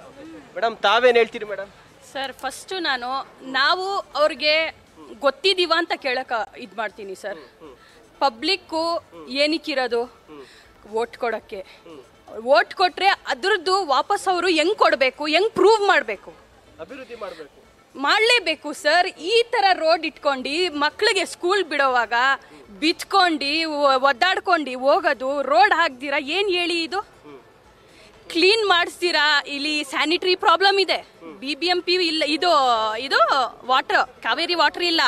ಮೇಡಮ್ ತಾವೇನ್ ಹೇಳ್ತೀರಿ ಮೇಡಮ್ ಸರ್ ಫಸ್ಟು ನಾನು ನಾವು ಅವ್ರಿಗೆ ಗೊತ್ತಿದ್ದೀವ ಅಂತ ಕೇಳಕ ಇದು ಮಾಡ್ತೀನಿ ಸರ್ ಪಬ್ಲಿಕ್ಕು ಏನಕ್ಕಿರೋದು ಓಟ್ ಕೊಡೋಕ್ಕೆ ಓಟ್ ಕೊಟ್ರೆ ಅದ್ರದ್ದು ವಾಪಸ್ ಅವರು ಹೆಂಗ್ ಕೊಡಬೇಕು ಹೆಂಗ್ ಪ್ರೂವ್ ಮಾಡಬೇಕು ಅಭಿವೃದ್ಧಿ ಮಾಡ್ಬೇಕು ಮಾಡಲೇಬೇಕು ಸರ್ ಈ ಥರ ರೋಡ್ ಇಟ್ಕೊಂಡು ಮಕ್ಕಳಿಗೆ ಸ್ಕೂಲ್ ಬಿಡೋವಾಗ ಬಿಚ್ಕೊಂಡು ಒದ್ದಾಡ್ಕೊಂಡು ಹೋಗೋದು ರೋಡ್ ಹಾಕ್ದಿರಾ ಏನು ಹೇಳಿ ಇದು ಕ್ಲೀನ್ ಮಾಡಿಸ್ತೀರಾ ಇಲ್ಲಿ ಸ್ಯಾನಿಟರಿ ಪ್ರಾಬ್ಲಮ್ ಇದೆ ಬಿ ಬಿ ಎಂ ಪಿ ಇಲ್ಲ ಇದು ಇದು ವಾಟರ್ ಕಾವೇರಿ ವಾಟರ್ ಇಲ್ಲ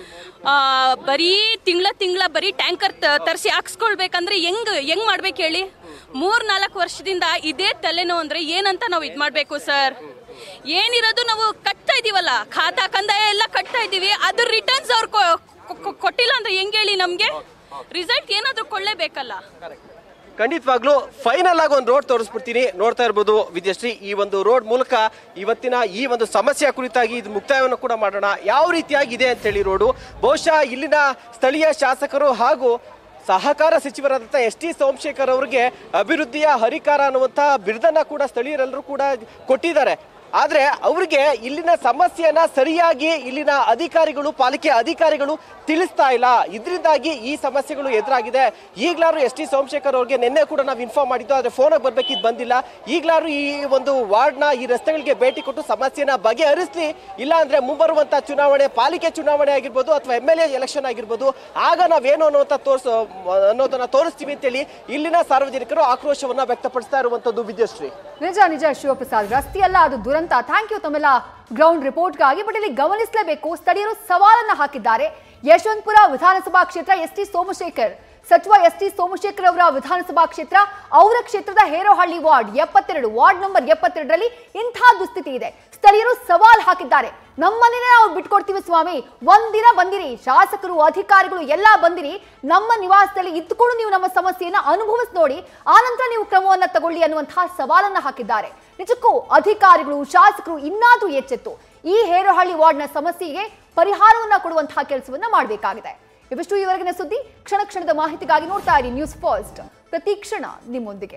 ಆ, ಬರೀ ತಿಂಗಳ ತಿಂಗಳ ಬರೀ ಟ್ಯಾಂಕರ್ ತರಿಸಿ ಹಾಕ್ಸ್ಕೊಳ್ಬೇಕಂದ್ರೆ ಹೆಂಗ್ ಹೆಂಗ್ ಮಾಡ್ಬೇಕು ಹೇಳಿ ಮೂರ್ ನಾಲ್ಕು ವರ್ಷದಿಂದ ಇದೇ ತಲೆನೋವು ಅಂದ್ರೆ ಏನಂತ ನಾವು ಇದು ಮಾಡಬೇಕು ಸರ್ ಏನಿರೋದು ನಾವು ಕಟ್ತಾ ಇದೀವಲ್ಲ ಖಾತಾ ಕಂದಾಯ ಎಲ್ಲ ಕಟ್ತಾ ಇದೀವಿ ಅದ್ರ ರಿಟರ್ನ್ಸ್ ಅವ್ರು ಕೊ- ಕೊ- ಕೊಟ್ಟಿಲ್ಲ ಅಂದ್ರೆ ಹೆಂಗ್ ಹೇಳಿ ನಮ್ಗೆ ರಿಸಲ್ಟ್ ಏನಾದ್ರೂ ಕೊಳ್ಳೇಬೇಕಲ್ಲ ಖಂಡಿತವಾಗ್ಲೂ ಫೈನಲ್ ಆಗಿ ಒಂದು ರೋಡ್ ತೋರಿಸ್ಬಿಡ್ತೀನಿ ನೋಡ್ತಾ ಇರ್ಬೋದು ವಿದ್ಯಶ್ರೀ ಈ ಒಂದು ರೋಡ್ ಮೂಲಕ ಇವತ್ತಿನ ಈ ಒಂದು ಸಮಸ್ಯೆಯ ಕುರಿತಾಗಿ ಇದು ಮುಕ್ತಾಯವನ್ನು ಕೂಡ ಮಾಡೋಣ ಯಾವ ರೀತಿಯಾಗಿದೆ ಅಂತೇಳಿ ರೋಡು ಬಹುಶಃ ಇಲ್ಲಿನ ಸ್ಥಳೀಯ ಶಾಸಕರು ಹಾಗೂ ಸಹಕಾರ ಸಚಿವರಾದಂಥ ಎಸ್ ಟಿ ಸೋಮಶೇಖರ್ ಅವರಿಗೆ ಅಭಿವೃದ್ಧಿಯ ಹರಿಕಾರ ಅನ್ನುವಂಥ ಬಿರುದನ್ನ ಕೂಡ ಸ್ಥಳೀಯರೆಲ್ಲರೂ ಕೂಡ ಕೊಟ್ಟಿದ್ದಾರೆ ಆದ್ರೆ ಅವರಿಗೆ ಇಲ್ಲಿನ ಸಮಸ್ಯೆಯನ್ನ ಸರಿಯಾಗಿ ಇಲ್ಲಿನ ಅಧಿಕಾರಿಗಳು ಪಾಲಿಕೆ ಅಧಿಕಾರಿಗಳು ತಿಳಿಸ್ತಾ ಇಲ್ಲ ಇದರಿಂದಾಗಿ ಈ ಸಮಸ್ಯೆಗಳು ಎದುರಾಗಿದೆ ಈಗ್ಲಾರು ಎಸ್ ಟಿ ಸೋಮಶೇಖರ್ ಅವ್ರಿಗೆ ನಿನ್ನೆ ಕೂಡ ನಾವು ಇನ್ಫಾರ್ಮ್ ಮಾಡಿದ್ದು ಆದ್ರೆ ಫೋನಾಗ ಬರ್ಬೇಕಿದ್ ಬಂದಿಲ್ಲ ಈಗ್ಲಾರು ಈ ಒಂದು ವಾರ್ಡ್ನ ಈ ರಸ್ತೆಗಳಿಗೆ ಭೇಟಿ ಕೊಟ್ಟು ಸಮಸ್ಯೆನ ಬಗೆಹರಿಸ್ಲಿ ಇಲ್ಲ ಅಂದ್ರೆ ಮುಂಬರುವಂತ ಚುನಾವಣೆ ಪಾಲಿಕೆ ಚುನಾವಣೆ ಆಗಿರ್ಬೋದು ಅಥವಾ ಎಮ್ ಎಲ್ ಎ ಎಲೆಕ್ಷನ್ ಆಗಿರ್ಬೋದು ಆಗ ನಾವೇನು ಅನ್ನುವಂಥ ತೋರ್ಸ ಅನ್ನೋದನ್ನ ತೋರಿಸ್ತೀವಿ ಅಂತೇಳಿ ಇಲ್ಲಿನ ಸಾರ್ವಜನಿಕರು ಆಕ್ರೋಶವನ್ನ ವ್ಯಕ್ತಪಡಿಸ್ತಾ ಇರುವಂತದ್ದು ವಿದ್ಯಶ್ರೀ ನಿಜ ನಿಜ ಶಿವಪ್ರಸಾದ್ ರಸ್ತೆಯಲ್ಲ ಅದು ದುರಂತ ಥ್ಯಾಂಕ್ ಯು ತಮ್ಮೆಲ್ಲ ಗ್ರೌಂಡ್ ರಿಪೋರ್ಟ್ಗಾಗಿ ಬಟ್ ಇಲ್ಲಿ ಗಮನಿಸಲೇಬೇಕು ಸ್ಥಳೀಯರು ಸವಾಲನ್ನ ಹಾಕಿದ್ದಾರೆ ಯಶವಂತಪುರ ವಿಧಾನಸಭಾ ಕ್ಷೇತ್ರ ಎಸ್ ಟಿ ಸೋಮಶೇಖರ್ ಸಚಿವ ಎಸ್ ಟಿ ಸೋಮಶೇಖರ್ ಅವರ ವಿಧಾನಸಭಾ ಕ್ಷೇತ್ರ ಅವರ ಕ್ಷೇತ್ರದ ಹೇರೋಹಳ್ಳಿ ವಾರ್ಡ್ ಎಪ್ಪತ್ತೆರಡು ವಾರ್ಡ್ ನಂಬರ್ ಎಪ್ಪತ್ತೆರಡರಲ್ಲಿ ಇಂಥ ದುಸ್ಥಿತಿ ಇದೆ ಸ್ಥಳೀಯರು ಸವಾಲ್ ಹಾಕಿದ್ದಾರೆ ನಮ್ಮನ್ನೇ ನಾವು ಬಿಟ್ಕೊಡ್ತೀವಿ ಸ್ವಾಮಿ ಒಂದಿನ ಬಂದಿರಿ ಶಾಸಕರು ಅಧಿಕಾರಿಗಳು ಎಲ್ಲ ಬಂದಿರಿ ನಮ್ಮ ನಿವಾಸದಲ್ಲಿ ಇದ್ದುಕೊಂಡು ನೀವು ನಮ್ಮ ಸಮಸ್ಯೆಯನ್ನ ಅನುಭವಿಸಿ ನೋಡಿ ಆನಂತರ ನೀವು ಕ್ರಮವನ್ನ ತಗೊಳ್ಳಿ ಅನ್ನುವಂತಹ ಸವಾಲನ್ನ ಹಾಕಿದ್ದಾರೆ ನಿಜಕ್ಕೂ ಅಧಿಕಾರಿಗಳು ಶಾಸಕರು ಇನ್ನಾದ್ರೂ ಎಚ್ಚೆತ್ತು ಈ ಹೇರೋಹಳ್ಳಿ ವಾರ್ಡ್ನ ಸಮಸ್ಯೆಗೆ ಪರಿಹಾರವನ್ನ ಕೊಡುವಂತಹ ಕೆಲಸವನ್ನ ಮಾಡಬೇಕಾಗಿದೆ ಇವಿಷ್ಟು ಈವರೆಗಿನ ಸುದ್ದಿ ಕ್ಷಣ ಕ್ಷಣದ ಮಾಹಿತಿಗಾಗಿ ನೋಡ್ತಾ ಇರಿ ನ್ಯೂಸ್ ಫಸ್ಟ್ ಪ್ರತಿ ಕ್ಷಣ ನಿಮ್ಮೊಂದಿಗೆ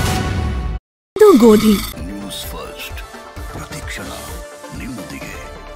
ಇದು ಗೋಧಿ ನ್ಯೂಸ್ ಫಸ್ಟ್ ಪ್ರತಿಕ್ಷಣ ನಿಮ್ಮೊಂದಿಗೆ